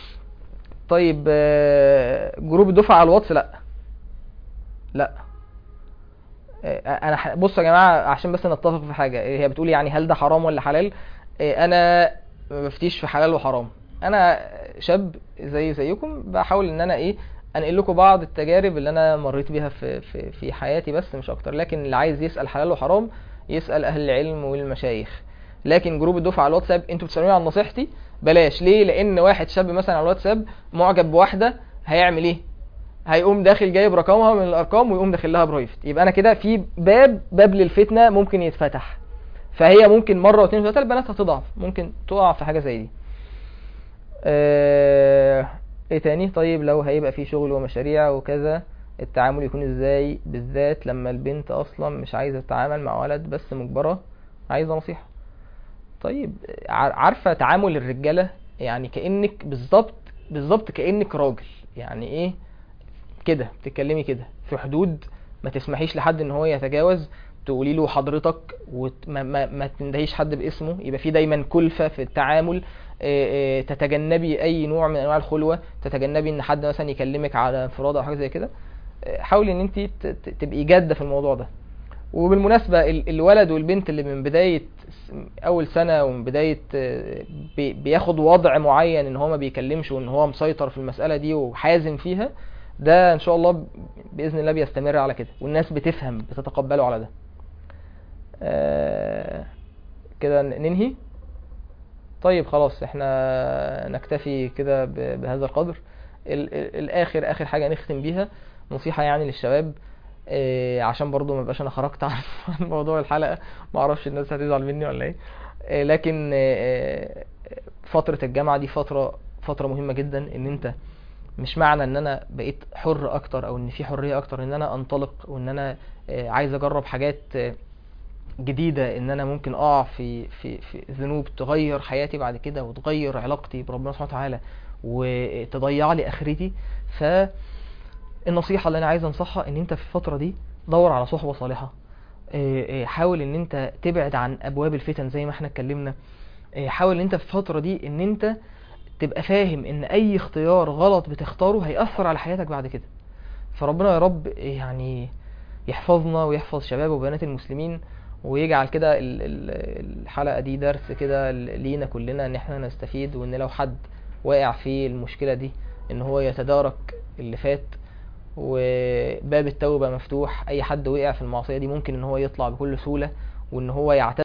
طيب آه، جروب الدفعه على الواتس لا لا آه، انا ح- بصوا يا جماعه عشان بس نتفق في حاجه هي بتقول يعني هل ده حرام ولا حلال آه، انا ما بفتيش في حلال وحرام انا شاب زي زيكم بحاول ان انا ايه انقل لكم بعض التجارب اللي انا مريت بيها في في في حياتي بس مش اكتر لكن اللي عايز يسال حلال وحرام يسال اهل العلم والمشايخ لكن جروب الدفعه على الواتساب انتوا بتسالوني عن نصيحتي بلاش ليه لان واحد شاب مثلا على الواتساب معجب بواحده هيعمل ايه هيقوم داخل جايب رقمها من الارقام ويقوم داخل لها برايفت يبقى انا كده في باب باب للفتنه ممكن يتفتح فهي ممكن مره واثنين وثلاثه البنات هتضعف ممكن تقع في حاجه زي دي آه، ايه تاني طيب لو هيبقى في شغل ومشاريع وكذا التعامل يكون ازاي بالذات لما البنت اصلا مش عايزه تتعامل مع ولد بس مجبره عايزه نصيحه طيب ع- عارفه تعامل الرجاله يعني كانك بالظبط بالظبط كانك راجل يعني ايه كده بتتكلمي كده في حدود ما تسمحيش لحد ان هو يتجاوز تقولي له حضرتك وما ما, ما تندهيش حد باسمه يبقى في دايما كلفة في التعامل آه، آه، تتجنبي اي نوع من انواع الخلوة تتجنبي ان حد مثلا يكلمك على انفراد او حاجة زي كده آه، حاولي ان انت ت- ت- تبقي جادة في الموضوع ده وبالمناسبة ال- الولد والبنت اللي من بداية س- أول سنة ومن بداية آه، بي- بياخد وضع معين إن هو ما بيكلمش وإن هو مسيطر في المسألة دي وحازم فيها ده إن شاء الله ب- بإذن الله بيستمر على كده والناس بتفهم بتتقبله على ده آه، كده ن- ننهي طيب خلاص احنا نكتفي كده ب- بهذا القدر ال- ال- الاخر اخر حاجه نختم بيها نصيحه يعني للشباب آه، عشان برضو ما بقاش انا خرجت عن عن موضوع الحلقه ما اعرفش الناس هتزعل مني ولا ايه آه، لكن آه، آه، فتره الجامعه دي فتره فتره مهمه جدا ان انت مش معنى ان انا بقيت حر اكتر او ان في حريه اكتر ان انا انطلق وان انا آه، عايز اجرب حاجات آه، جديدة ان انا ممكن اقع في في في ذنوب تغير حياتي بعد كده وتغير علاقتي بربنا سبحانه وتعالى وتضيع لي اخرتي فالنصيحة اللي انا عايز انصحها ان انت في الفترة دي دور على صحبة صالحة إيه إيه حاول ان انت تبعد عن ابواب الفتن زي ما احنا اتكلمنا إيه حاول ان انت في الفترة دي ان انت تبقى فاهم ان اي اختيار غلط بتختاره هيأثر على حياتك بعد كده فربنا يا رب يعني يحفظنا ويحفظ شباب وبنات المسلمين ويجعل كده ال- ال- الحلقة دي درس كده ل- لينا كلنا ان احنا نستفيد وان لو حد واقع في المشكلة دي ان هو يتدارك اللي فات وباب التوبة مفتوح اي حد وقع في المعصية دي ممكن ان هو يطلع بكل سهولة وان هو يعتذر